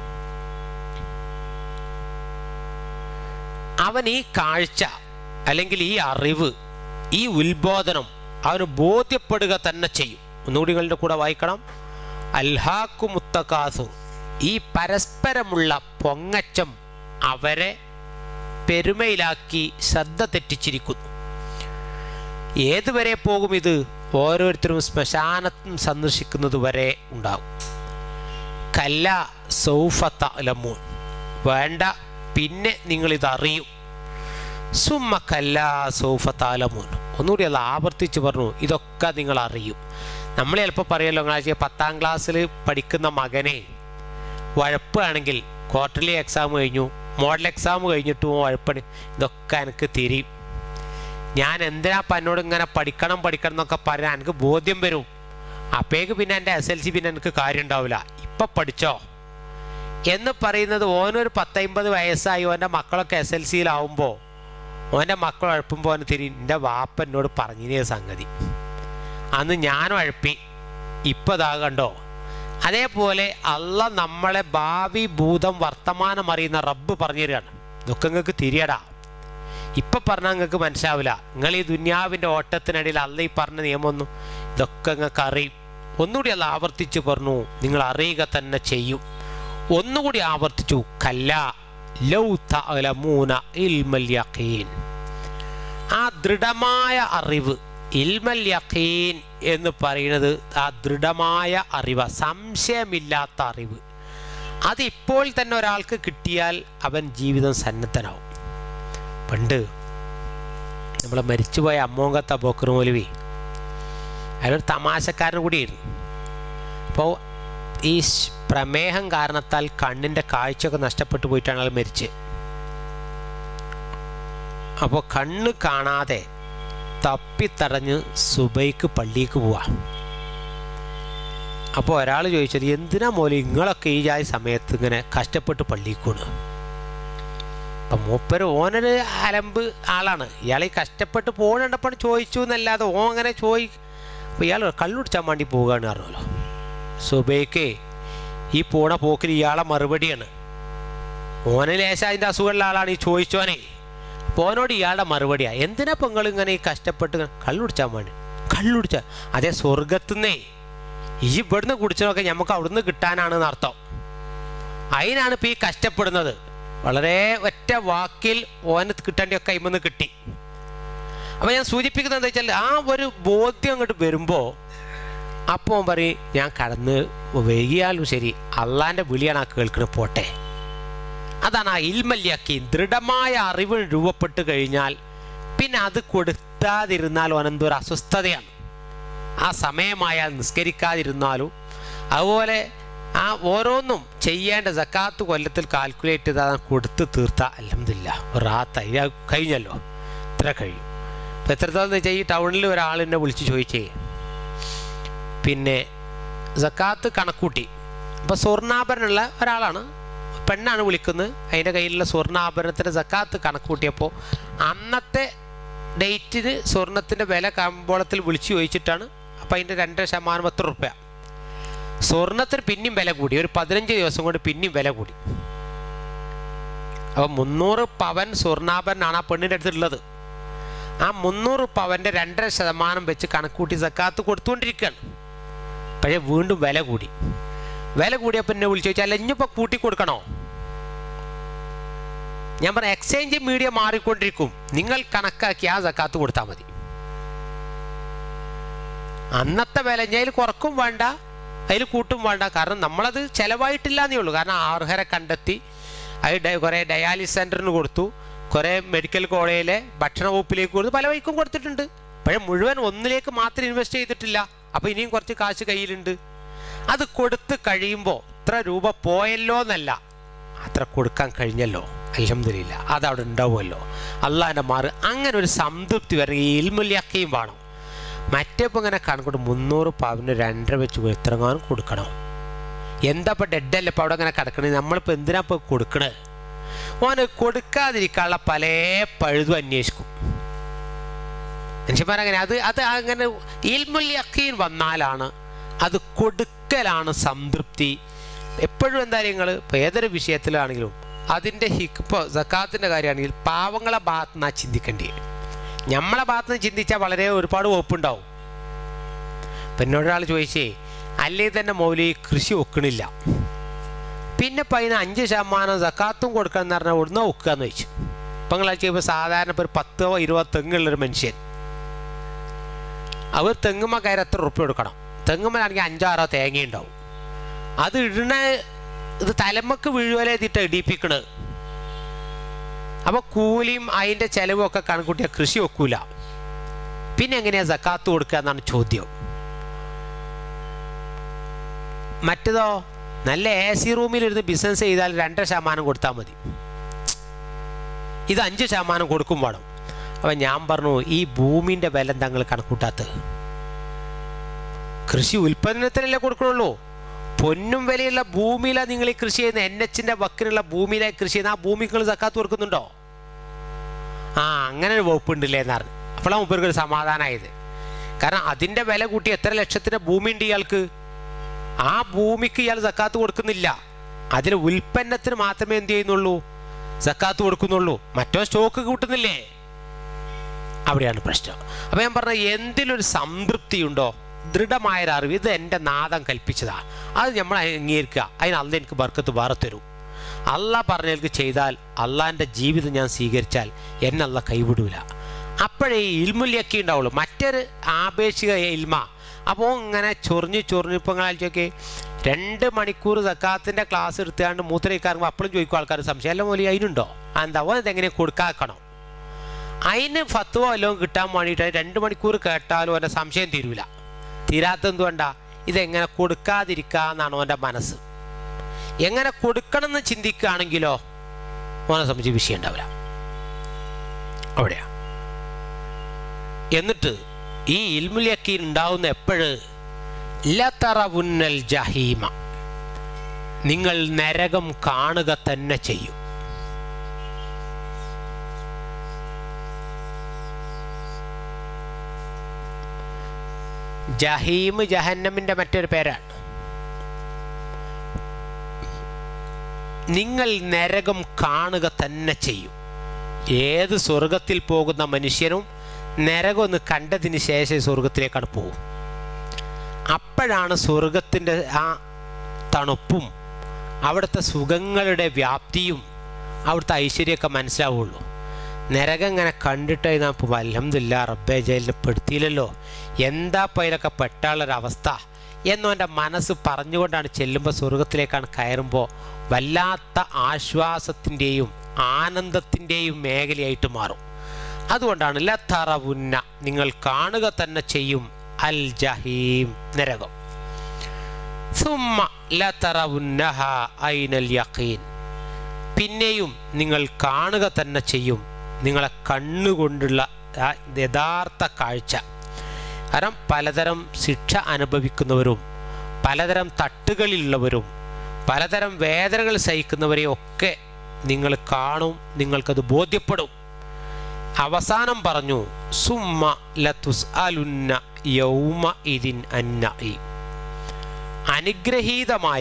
അവൻ ഈ കാഴ്ച അല്ലെങ്കിൽ ഈ അറിവ് ഈ ഉത്ബോധനം അവന് ബോധ്യപ്പെടുക തന്നെ ചെയ്യും ഒന്നുകൂടി നിങ്ങളുടെ കൂടെ വായിക്കണം അൽഹാക്കു മുത്തക്കാസു ഈ പരസ്പരമുള്ള പൊങ്ങച്ചം അവരെ പെരുമയിലാക്കി ശ്രദ്ധ തെറ്റിച്ചിരിക്കുന്നു ഏതുവരെ പോകും ഇത് ഓരോരുത്തരും ശ്മശാനത്തും സന്ദർശിക്കുന്നത് വരെ ഉണ്ടാകും കല്ല സൗഫത്ത അലമൂൻ വേണ്ട പിന്നെ നിങ്ങൾ ഇത് അറിയും സുമ്മ കല്ല സൗഫത്താലമൂൻ ഒന്നുകൂടി അത് ആവർത്തിച്ച് പറഞ്ഞു ഇതൊക്കെ നിങ്ങൾ അറിയും നമ്മൾ ചിലപ്പോൾ പറയുമല്ലോ നിങ്ങൾ പത്താം ക്ലാസ്സിൽ പഠിക്കുന്ന മകനെ ഉഴപ്പാണെങ്കിൽ ക്വാർട്ടർലി എക്സാം കഴിഞ്ഞു മോഡൽ എക്സാം കഴിഞ്ഞിട്ടും ഉഴപ്പണി ഇതൊക്കെ എനിക്ക് തിരിയും ഞാൻ എന്തിനാ അപ്പം എന്നോട് ഇങ്ങനെ പഠിക്കണം പഠിക്കണം എന്നൊക്കെ പറയാൻ എനിക്ക് ബോധ്യം വരും അപ്പേക്ക് പിന്നെ എൻ്റെ എസ് എൽ സി പിന്നെ എനിക്ക് കാര്യം ഉണ്ടാവില്ല ഇപ്പം പഠിച്ചോ എന്ന് പറയുന്നത് ഓനൊരു പത്തമ്പത് വയസ്സായി ഓൻ്റെ മക്കളൊക്കെ എസ് എൽ സിയിലാവുമ്പോൾ ഓൻ്റെ മക്കൾ ഉഴപ്പുമ്പോൾ ഓന് തിരി എൻ്റെ വാപ്പ എന്നോട് പറഞ്ഞിരുന്ന സംഗതി അന്ന് ഞാൻ ഉഴപ്പി ഇപ്പം ഇതാ കണ്ടോ അതേപോലെ അള്ള നമ്മളെ ഭാവി ഭൂതം വർത്തമാനം അറിയുന്ന റബ്ബ് പറഞ്ഞു തരികയാണ് ഇതൊക്കെ നിങ്ങൾക്ക് തിരിയടാ ഇപ്പം പറഞ്ഞാൽ നിങ്ങൾക്ക് മനസ്സിലാവില്ല നിങ്ങൾ ഈ ദുന്യാവിൻ്റെ ഓട്ടത്തിനിടയിൽ അല്ല ഈ പറഞ്ഞ നിയമമൊന്നും ഇതൊക്കെ നിങ്ങൾക്ക് അറിയും ഒന്നുകൂടി അല്ല ആവർത്തിച്ച് പറഞ്ഞു നിങ്ങൾ അറിയുക തന്നെ ചെയ്യും ഒന്നുകൂടി ആവർത്തിച്ചു കല്ല ലൗ തഅലമൂന ഇൽമൽ യഖീൻ ആ ദൃഢമായ അറിവ് ഇൽമൽ യഖീൻ എന്ന് പറയുന്നത് ആ ദൃഢമായ അറിവ് സംശയമില്ലാത്ത അറിവ് അത് ഇപ്പോൾ തന്നെ ഒരാൾക്ക് കിട്ടിയാൽ അവൻ ജീവിതം സന്നദ്ധനാവും പണ്ട് നമ്മളെ മരിച്ചുപോയ അമ്മോങ്കത്ത ബോക്കർ മൗലവി അയാളൊരു തമാശക്കാരൻ കൂടിയായിരുന്നു അപ്പോൾ ഈ സ് പ്രമേഹം കാരണത്താൽ കണ്ണിൻ്റെ കാഴ്ചയൊക്കെ നഷ്ടപ്പെട്ടു പോയിട്ടാണ് അയാൾ മരിച്ച് അപ്പോൾ കണ്ണ് കാണാതെ തപ്പിത്തടഞ്ഞ് സുബൈക്ക് പള്ളിക്ക് പോവാ അപ്പോൾ ഒരാൾ ചോദിച്ചത് എന്തിനാ മോലെ നിങ്ങളൊക്കെ ഈ ജാതി സമയത്ത് ഇങ്ങനെ കഷ്ടപ്പെട്ട് പള്ളിക്ക് പോണ് അപ്പം മൂപ്പര് ഓനൊരു അലമ്പ് ആളാണ് ഇയാൾ ഈ കഷ്ടപ്പെട്ട് പോകണ്ടപ്പോൾ ചോദിച്ചു എന്നല്ലാതെ ഓൻ അങ്ങനെ ചോദി അപ്പോൾ ഇയാൾ കള്ളുടിച്ചാൻ വേണ്ടി പോവുകയാണ് പറഞ്ഞല്ലോ സുബൈക്ക് ഈ പോണ പോക്കിൽ ഇയാളെ മറുപടിയാണ് ഓന് ലേശ അതിൻ്റെ അസുഖമുള്ള ആളാണ് ഈ ചോദിച്ചോനെ അപ്പോൾ ഓനോട് ഇയാളുടെ മറുപടിയാണ് എന്തിനാ ഇപ്പം നിങ്ങൾ ഇങ്ങനെ ഈ കഷ്ടപ്പെട്ട് ഇങ്ങനെ കള്ളുടിച്ചാൻ വേണ്ടി കള്ളുടിച്ച അതേ സ്വർഗത്തുനിന്നേ ഈ ഇവിടുന്ന് കുടിച്ചതൊക്കെ നമുക്ക് അവിടുന്ന് കിട്ടാനാണ് അർത്ഥം അതിനാണ് ഇപ്പോൾ ഈ കഷ്ടപ്പെടുന്നത് വളരെ ഒറ്റ വാക്കിൽ ഓന് കിട്ടേണ്ടിയൊക്കെ കൈമെന്ന് കിട്ടി അപ്പോൾ ഞാൻ സൂചിപ്പിക്കുന്നത് എന്താ വെച്ചാൽ ആ ഒരു ബോധ്യം അങ്ങോട്ട് വരുമ്പോൾ അപ്പോൾ അവൻ പറയും ഞാൻ കടന്ന് വൈകിയാലും ശരി അള്ളാൻ്റെ വിളിയാണ് ആ കേൾക്കുന്നത് പോട്ടെ അതാണ് ആ ഇൽമല്യാക്കി ദൃഢമായ അറിവ് രൂപപ്പെട്ട് കഴിഞ്ഞാൽ പിന്നെ അത് കൊടുത്താതിരുന്നാൽ ഓനെന്തോ ഒരു അസ്വസ്ഥതയാണ് ആ സമയമായാൽ നിസ്കരിക്കാതിരുന്നാലും അതുപോലെ ആ ഓരോന്നും ചെയ്യേണ്ട സക്കാത്ത് കൊല്ലത്തിൽ കാൽക്കുലേറ്റ് ചെയ്താൽ കൊടുത്ത് തീർത്ത അലഹമില്ല റാത്തായി അത് കഴിഞ്ഞല്ലോ ഇത്ര കഴിയും ഇപ്പം എത്രത്തോളം വെച്ചാൽ ഈ ടൗണിൽ ഒരാൾ എന്നെ വിളിച്ച് ചോദിച്ചേ പിന്നെ സക്കാത്ത് കണക്കൂട്ടി അപ്പോൾ സ്വർണ്ണാഭരണമുള്ള ഒരാളാണ് പെണ്ണാണ് വിളിക്കുന്നത് അതിൻ്റെ കയ്യിലുള്ള സ്വർണ്ണാഭരണത്തിൻ്റെ സക്കാത്ത് കണക്കൂട്ടിയപ്പോൾ അന്നത്തെ ഡേറ്റിന് സ്വർണത്തിൻ്റെ വില കമ്പോളത്തിൽ വിളിച്ചു ചോദിച്ചിട്ടാണ് അപ്പോൾ അതിൻ്റെ രണ്ടര ശതമാനം പത്ത് റുപ്യ സ്വർണത്തിന് പിന്നെയും വില കൂടി ഒരു പതിനഞ്ച് ദിവസം കൊണ്ട് പിന്നെയും വില കൂടി അപ്പോൾ മുന്നൂറ് പവൻ സ്വർണ്ണാഭരണമാണ് ആ പെണ്ണിൻ്റെ അടുത്തുള്ളത് ആ മുന്നൂറ് പവൻ്റെ രണ്ടര ശതമാനം വെച്ച് കണക്കൂട്ടി സക്കാത്ത് കൊടുത്തുകൊണ്ടിരിക്കുകയാണ് പക്ഷേ വീണ്ടും വില കൂടി വില കൂടിയപ്പോൾ എന്നെ വിളിച്ചു ചോദിച്ചാൽ ഇനിയിപ്പോൾ കൂട്ടി കൊടുക്കണോ ഞാൻ പറഞ്ഞ എക്സ്ചേഞ്ച് മീഡിയ മാറിക്കൊണ്ടിരിക്കും നിങ്ങൾ കണക്കാക്കി ആ സക്കാത്ത് കൊടുത്താൽ മതി അന്നത്തെ വില ഞാൻ അതിൽ കുറക്കും വേണ്ട അതിൽ കൂട്ടും വേണ്ട കാരണം നമ്മളത് ചിലവായിട്ടില്ല എന്നേ ഉള്ളൂ കാരണം അർഹരെ കണ്ടെത്തി അത് ഡ- കുറേ ഡയാലിസ് സെൻറ്ററിന് കൊടുത്തു കുറേ മെഡിക്കൽ കോളേജിലെ ഭക്ഷണ വകുപ്പിലേക്ക് കൊടുത്തു പല വഴിക്കും കൊടുത്തിട്ടുണ്ട് പക്ഷേ മുഴുവൻ ഒന്നിലേക്ക് മാത്രം ഇൻവെസ്റ്റ് ചെയ്തിട്ടില്ല അപ്പോൾ ഇനിയും കുറച്ച് കാശ് കയ്യിലുണ്ട് അത് കൊടുത്ത് കഴിയുമ്പോൾ ഇത്ര രൂപ പോയല്ലോ എന്നല്ല അത്ര കൊടുക്കാൻ കഴിഞ്ഞല്ലോ അലഹമില്ല അതവിടെ ഉണ്ടാവുമല്ലോ അള്ളാഹിൻ്റെ മാറ് അങ്ങനെ ഒരു സംതൃപ്തി വരണം ഈ ഇൽമുല്യാക്കയും വേണം മറ്റേപ്പോൾ ഇങ്ങനെ കണക്കൂട്ട് മുന്നൂറ് പവന് രണ്ടര വെച്ച് എത്രങ്ങാനും കൊടുക്കണം എന്താ ഇപ്പോൾ ഡെഡല്ലേ ഇപ്പോൾ അവിടെ ഇങ്ങനെ കിടക്കണത് നമ്മളിപ്പോൾ എന്തിനാ ഇപ്പോൾ കൊടുക്കണത് ഓന് കൊടുക്കാതിരിക്കാനുള്ള പല പഴുതും അന്വേഷിക്കും മനുഷ്യന്മാരങ്ങനെ അത് അത് അങ്ങനെ ഇൽമുൽ യക്കീൻ വന്നാലാണ് അത് കൊടുക്കലാണ് സംതൃപ്തി എപ്പോഴും എന്താ നിങ്ങൾ ഇപ്പോൾ ഏതൊരു വിഷയത്തിലാണെങ്കിലും അതിൻ്റെ ഹിക്ക് ഇപ്പോൾ സക്കാത്തിൻ്റെ കാര്യമാണെങ്കിൽ പാവങ്ങളെ ഭാഗത്ത് നിന്നാണ് ചിന്തിക്കേണ്ടി നമ്മളെ ഭാഗത്ത് നിന്ന് ചിന്തിച്ചാൽ വളരെ ഒരുപാട് വകുപ്പുണ്ടാവും ഇപ്പം എന്നോടൊരാൾ ചോദിച്ചേ അല്ലെങ്കിൽ തന്നെ മൗലി കൃഷി ഒക്കണില്ല പിന്നെ ഇപ്പം അതിന് അഞ്ച് ശതമാനം സക്കാത്തും കൊടുക്കണം എന്ന് പറഞ്ഞാൽ ഇവിടുന്ന് ഒക്കുക എന്ന് ചോദിച്ചു ഇപ്പം നിങ്ങൾ ചെയ്യുമ്പോൾ സാധാരണ ഇപ്പോൾ ഒരു പത്തോ ഇരുപതോ തെങ്ങുള്ളൊരു മനുഷ്യൻ അവർ തെങ്ങുമ്മ കയറി എത്ര ഉറുപ്പ്യ കൊടുക്കണം തെങ്ങുമ്മലാണെങ്കിൽ അഞ്ചോ ആറോ തേങ്ങ ഉണ്ടാവും അത് ഇടണ ഇത് തലമക്ക് വീഴുവലെ എത്തിയിട്ട് ഇടിപ്പിക്കണത് അപ്പോൾ കൂലിയും അതിൻ്റെ ചെലവും ഒക്കെ കണക്കൂട്ടിയാൽ കൃഷി വെക്കൂല പിന്നെ എങ്ങനെയാണ് സക്കാത്ത് കൊടുക്കുക എന്നാണ് ചോദ്യം മറ്റതോ നല്ല എ സി റൂമിലിരുന്ന് ബിസിനസ് ചെയ്താൽ രണ്ടര ശതമാനം കൊടുത്താൽ മതി ഇത് അഞ്ച് ശതമാനം കൊടുക്കും വേണം അപ്പം ഞാൻ പറഞ്ഞു ഈ ഭൂമിൻ്റെ വില തങ്ങൾ കണക്കൂട്ടാത്തത് കൃഷി ഉൽപ്പന്നത്തിനല്ലേ കൊടുക്കണുള്ളൂ പൊന്നും വിലയുള്ള ഭൂമിയിലാണ് നിങ്ങൾ ഈ കൃഷി ചെയ്യുന്നത് എൻ എച്ചിൻ്റെ വക്കിനുള്ള ഭൂമിയിലെ കൃഷി ചെയ്യുന്ന ആ ഭൂമിക്ക് നിങ്ങൾ സക്കാത്ത് കൊടുക്കുന്നുണ്ടോ ആ അങ്ങനെ ഒരു വകുപ്പുണ്ടല്ലേ എന്ന് പറഞ്ഞു അപ്പോഴാണ് മുപ്പർക്ക് ഒരു സമാധാനമായത് കാരണം അതിൻ്റെ വില കൂട്ടി എത്ര ലക്ഷത്തിൻ്റെ ഭൂമി ഉണ്ട് ഇയാൾക്ക് ആ ഭൂമിക്ക് ഇയാൾ സക്കാത്ത് കൊടുക്കുന്നില്ല അതിൽ ഉൽപ്പന്നത്തിന് മാത്രമേ എന്ത് ചെയ്യുന്നുള്ളൂ സക്കാത്ത് കൊടുക്കുന്നുള്ളൂ മറ്റോ സ്റ്റോക്ക് കൂട്ടുന്നില്ലേ അവിടെയാണ് പ്രശ്നം അപ്പം ഞാൻ പറഞ്ഞ എന്തിലൊരു സംതൃപ്തിയുണ്ടോ ദൃഢമായ ഒരു അറിവ് ഇത് എൻ്റെ നാദം കൽപ്പിച്ചതാ അത് നമ്മൾ അംഗീകരിക്കുക അതിന് അല്ല എനിക്ക് ബർക്കത്ത് വേറെ തരും അല്ല പറഞ്ഞേക്ക് ചെയ്താൽ അള്ളാൻ്റെ ജീവിതം ഞാൻ സ്വീകരിച്ചാൽ എന്നെ അല്ല കൈവിടൂല അപ്പോഴേ ഈ ഇൽമുല്യൊക്കെ ഉണ്ടാവുള്ളൂ മറ്റൊരു ആപേക്ഷിക ഇൽമ അപ്പോൾ ഇങ്ങനെ ചൊറിഞ്ഞ് ചൊറിഞ്ഞ് ഇപ്പം നിങ്ങൾ ആലോചിച്ചൊക്കെ രണ്ട് മണിക്കൂർ സക്കാത്തിൻ്റെ ക്ലാസ് എടുത്തുകൊണ്ട് മൂത്രയിക്കാറുമ്പോൾ അപ്പോഴും ചോദിക്കും ആൾക്കാർ സംശയം അല്ല മൂലി അതിനുണ്ടോ ആ എന്താ അതെങ്ങനെ കൊടുക്കാക്കണോ അതിന് ഫത്വ വല്ലതും കിട്ടാൻ വേണ്ടിയിട്ട് രണ്ട് മണിക്കൂർ കേട്ടാലും അവൻ്റെ സംശയം തീരൂല തീരാത്തെന്ത് വേണ്ട ഇതെങ്ങനെ കൊടുക്കാതിരിക്കാന്നാണ് അവൻ്റെ മനസ്സ് എങ്ങനെ കൊടുക്കണം എന്ന് ചിന്തിക്കുകയാണെങ്കിലോ ഓനെ സംബന്ധിച്ച് വിഷയം ഉണ്ടാവില്ല അവിടെയാ എന്നിട്ട് ഈ ഇൽമുലിയക്കി ഉണ്ടാവുന്ന എപ്പോഴ് ലതറവുന്നൽ ജഹീമ നിങ്ങൾ നരകം കാണുക തന്നെ ചെയ്യും ജഹീം ജഹന്നമിൻ്റെ മറ്റൊരു പേരാണ് നിങ്ങൾ നരകം കാണുക തന്നെ ചെയ്യും ഏത് സ്വർഗത്തിൽ പോകുന്ന മനുഷ്യനും നരകം ഒന്ന് കണ്ടതിന് ശേഷം സ്വർഗത്തിലേക്കാണ് പോകും അപ്പോഴാണ് സ്വർഗത്തിൻ്റെ ആ തണുപ്പും അവിടുത്തെ സുഖങ്ങളുടെ വ്യാപ്തിയും അവിടുത്തെ ഐശ്വര്യമൊക്കെ മനസ്സിലാവുള്ളൂ നരകം ഇങ്ങനെ കണ്ടിട്ട് നമുക്ക് അലഹമില്ല റബ്ബെ ജയിലിൽ പെടുത്തിയില്ലല്ലോ എന്താ പൈലൊക്കെ പെട്ടാളൊരവസ്ഥ എന്നവൻ്റെ മനസ്സ് പറഞ്ഞുകൊണ്ടാണ് ചെല്ലുമ്പോൾ സ്വർഗത്തിലേക്കാണ് കയറുമ്പോൾ വല്ലാത്ത ആശ്വാസത്തിൻ്റെയും ആനന്ദത്തിൻ്റെയും മേഖലയായിട്ട് മാറും അതുകൊണ്ടാണ് ലത്തറവുന്ന നിങ്ങൾ കാണുക തന്നെ ചെയ്യും അൽ ജഹീം നരകം സുമ്മ ലതറവുന്നഹ ഐനൽ യഖീൻ പിന്നെയും നിങ്ങൾ കാണുക തന്നെ ചെയ്യും നിങ്ങളെ കണ്ണുകൊണ്ടുള്ള ആ യഥാർത്ഥ കാഴ്ച കാരണം പലതരം ശിക്ഷ അനുഭവിക്കുന്നവരും പലതരം തട്ടുകളിലുള്ളവരും പലതരം വേദനകൾ സഹിക്കുന്നവരെയും ഒക്കെ നിങ്ങൾ കാണും നിങ്ങൾക്കത് ബോധ്യപ്പെടും അവസാനം പറഞ്ഞു സുമ്മ ലതുസ് അലുന്ന യൗമ ഇതിൻ അന്നഈ അനുഗ്രഹീതമായ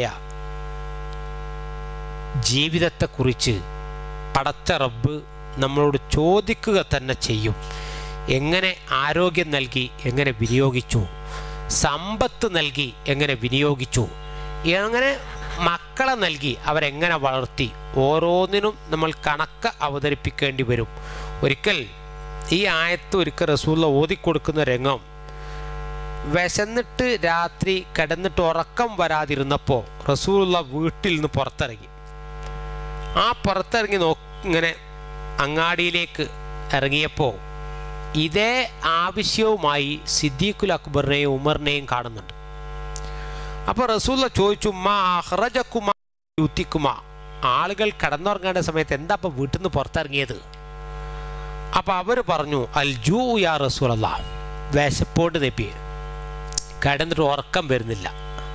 ജീവിതത്തെക്കുറിച്ച് പടച്ച റബ്ബ് നമ്മളോട് ചോദിക്കുക തന്നെ ചെയ്യും എങ്ങനെ ആരോഗ്യം നൽകി എങ്ങനെ വിനിയോഗിച്ചു സമ്പത്ത് നൽകി എങ്ങനെ വിനിയോഗിച്ചു എങ്ങനെ മക്കളെ നൽകി അവരെങ്ങനെ വളർത്തി ഓരോന്നിനും നമ്മൾ കണക്ക് അവതരിപ്പിക്കേണ്ടി വരും ഒരിക്കൽ ഈ ആയത്ത് ഒരിക്കൽ റസൂള്ള ഓതിക്കൊടുക്കുന്ന രംഗം വിശന്നിട്ട് രാത്രി കിടന്നിട്ട് ഉറക്കം വരാതിരുന്നപ്പോൾ റസൂലുള്ള വീട്ടിൽ നിന്ന് പുറത്തിറങ്ങി ആ പുറത്തിറങ്ങി നോ ഇങ്ങനെ അങ്ങാടിയിലേക്ക് ഇറങ്ങിയപ്പോൾ ഇതേ ആവശ്യവുമായി സിദ്ദീഖുൽ അക്ബറിനെയും ഉമറിനെയും കാണുന്നുണ്ട് അപ്പോൾ റസൂല്ല ചോദിച്ചു മാ അഹ്റജക്കുമാ യുത്തിക്കുമാ ആളുകൾ കടന്നുറങ്ങേണ്ട സമയത്ത് എന്താ അപ്പം വീട്ടിൽ നിന്ന് പുറത്തിറങ്ങിയത് അപ്പോൾ അവർ പറഞ്ഞു അൽ ജൂ യാ റസൂലല്ല വിശപ്പോട്ട് നബി കിടന്നിട്ട് ഉറക്കം വരുന്നില്ല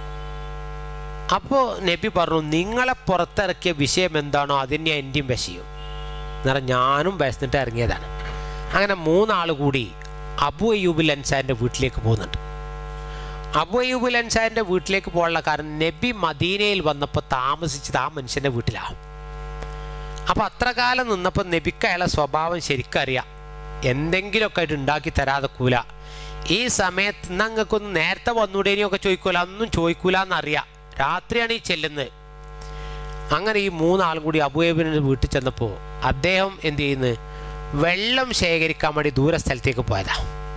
അപ്പോൾ നബി പറഞ്ഞു നിങ്ങളെ പുറത്തിറക്കിയ വിഷയം എന്താണോ അതിൻ്റെ എൻ്റെയും വിഷയം എന്നാൽ ഞാനും വിശന്നിട്ട് ഇറങ്ങിയതാണ് അങ്ങനെ മൂന്നാൾ കൂടി അബു അയ്യൂബുൽ അൻസാറിൻ്റെ വീട്ടിലേക്ക് പോകുന്നുണ്ട് അബു അയ്യൂബുൽ അൻസാറിൻ്റെ വീട്ടിലേക്ക് പോകാനുള്ള കാരണം നബി മദീനയിൽ വന്നപ്പോൾ താമസിച്ചത് ആ മനുഷ്യൻ്റെ വീട്ടിലാണ് അപ്പോൾ അത്ര കാലം നിന്നപ്പോൾ നബിക്ക് അയാളെ സ്വഭാവം ശരിക്കറിയാം എന്തെങ്കിലുമൊക്കെ ആയിട്ട് ഉണ്ടാക്കി തരാതെ കൂല ഈ സമയത്ത് ഞങ്ങൾക്കൊന്ന് നേരത്തെ വന്നൂടേനിയൊക്കെ ചോദിക്കൂല ഒന്നും ചോദിക്കൂല എന്നറിയാം രാത്രിയാണ് ഈ ചെല്ലുന്നത് അങ്ങനെ ഈ മൂന്നാളും കൂടി അബുയബിൻ്റെ വീട്ടിൽ ചെന്നപ്പോൾ അദ്ദേഹം എന്ത് ചെയ്യുന്നു വെള്ളം ശേഖരിക്കാൻ വേണ്ടി ദൂര സ്ഥലത്തേക്ക് പോയതാ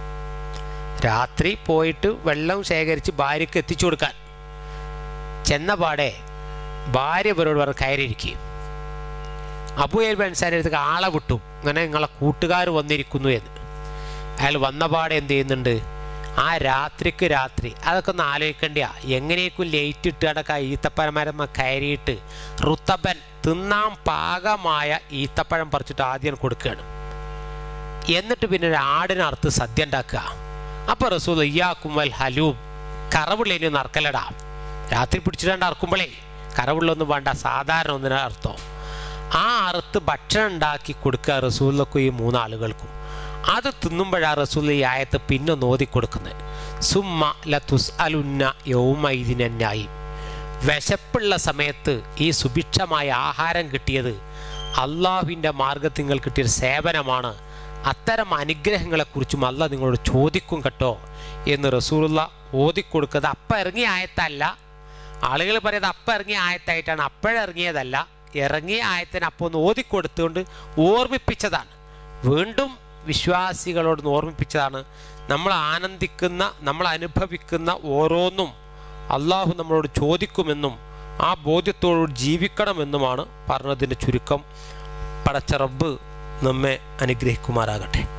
രാത്രി പോയിട്ട് വെള്ളം ശേഖരിച്ച് ഭാര്യയ്ക്ക് എത്തിച്ചു കൊടുക്കാൻ ചെന്ന പാടെ ഭാര്യ ഇവരോട് പറഞ്ഞ് കയറിയിരിക്കുകയും അബുയൽ ബൻസാൻ്റെ അടുത്തേക്ക് ആളെ വിട്ടു അങ്ങനെ നിങ്ങളെ കൂട്ടുകാർ വന്നിരിക്കുന്നു എന്ന് അയാൾ വന്ന പാടെ എന്ത് ചെയ്യുന്നുണ്ട് ആ രാത്രിക്ക് രാത്രി അതൊക്കെ ഒന്ന് ആലോചിക്കേണ്ടിയാ എങ്ങനെയൊക്കെ ലേറ്റ് ഇട്ടുകൊണ്ടൊക്കെ ഈത്തപ്പഴമരമ കയറിയിട്ട് റുത്തപ്പൻ തിന്നാൻ പാകമായ ഈത്തപ്പഴം പറിച്ചിട്ട് ആദ്യം കൊടുക്കുകയാണ് എന്നിട്ട് പിന്നെ ഒരു ആടിനെ അറുത്ത് സദ്യ ഉണ്ടാക്കുക അപ്പോൾ റസൂൽ ഇയാക്കുമൽ ഹലൂബ് കറവുള്ളതിന് ഒന്ന് അറക്കലടാ രാത്രി പിടിച്ചിട്ടാണ്ട് അറക്കുമ്പോഴേ കറവുള്ളൊന്നും വേണ്ട സാധാരണ ഒന്നിനെ അർത്ഥം ആ അറുത്ത് ഭക്ഷണം ഉണ്ടാക്കി കൊടുക്കുക റസൂലിനൊക്കെ ഈ മൂന്നാളുകൾക്കും അത് തിന്നുമ്പോഴാ റസൂൽ ഈ ആയത്ത് പിന്നെ നോതി കൊടുക്കുന്നത് സുമ്മ ലതുസ് അലുന്ന യൗമൈദിനായി വിശപ്പുള്ള സമയത്ത് ഈ സുഭിക്ഷമായ ആഹാരം കിട്ടിയത് അള്ളാഹുവിൻ്റെ മാർഗത്തിൽ നിങ്ങൾ കിട്ടിയൊരു സേവനമാണ് അത്തരം അനുഗ്രഹങ്ങളെക്കുറിച്ചും അല്ല നിങ്ങളോട് ചോദിക്കും കേട്ടോ എന്ന് റസൂലുള്ള ഓതിക്കൊടുക്കുന്നത് അപ്പം ഇറങ്ങിയ ആയത്തല്ല ആളുകൾ പറയുന്നത് അപ്പം ഇറങ്ങിയ ആയത്തായിട്ടാണ് അപ്പോഴിറങ്ങിയതല്ല ഇറങ്ങിയ ആയത്തിന് അപ്പോൾ ഒന്ന് ഓതിക്കൊടുത്തുകൊണ്ട് ഓർമ്മിപ്പിച്ചതാണ് വീണ്ടും വിശ്വാസികളോട് ഓർമ്മിപ്പിച്ചതാണ് നമ്മൾ ആനന്ദിക്കുന്ന നമ്മൾ അനുഭവിക്കുന്ന ഓരോന്നും അള്ളാഹു നമ്മളോട് ചോദിക്കുമെന്നും ആ ബോധ്യത്തോട് ജീവിക്കണമെന്നുമാണ് പറഞ്ഞതിൻ്റെ ചുരുക്കം പടച്ച റബ്ബ് നമ്മെ അനുഗ്രഹിക്കുമാറാകട്ടെ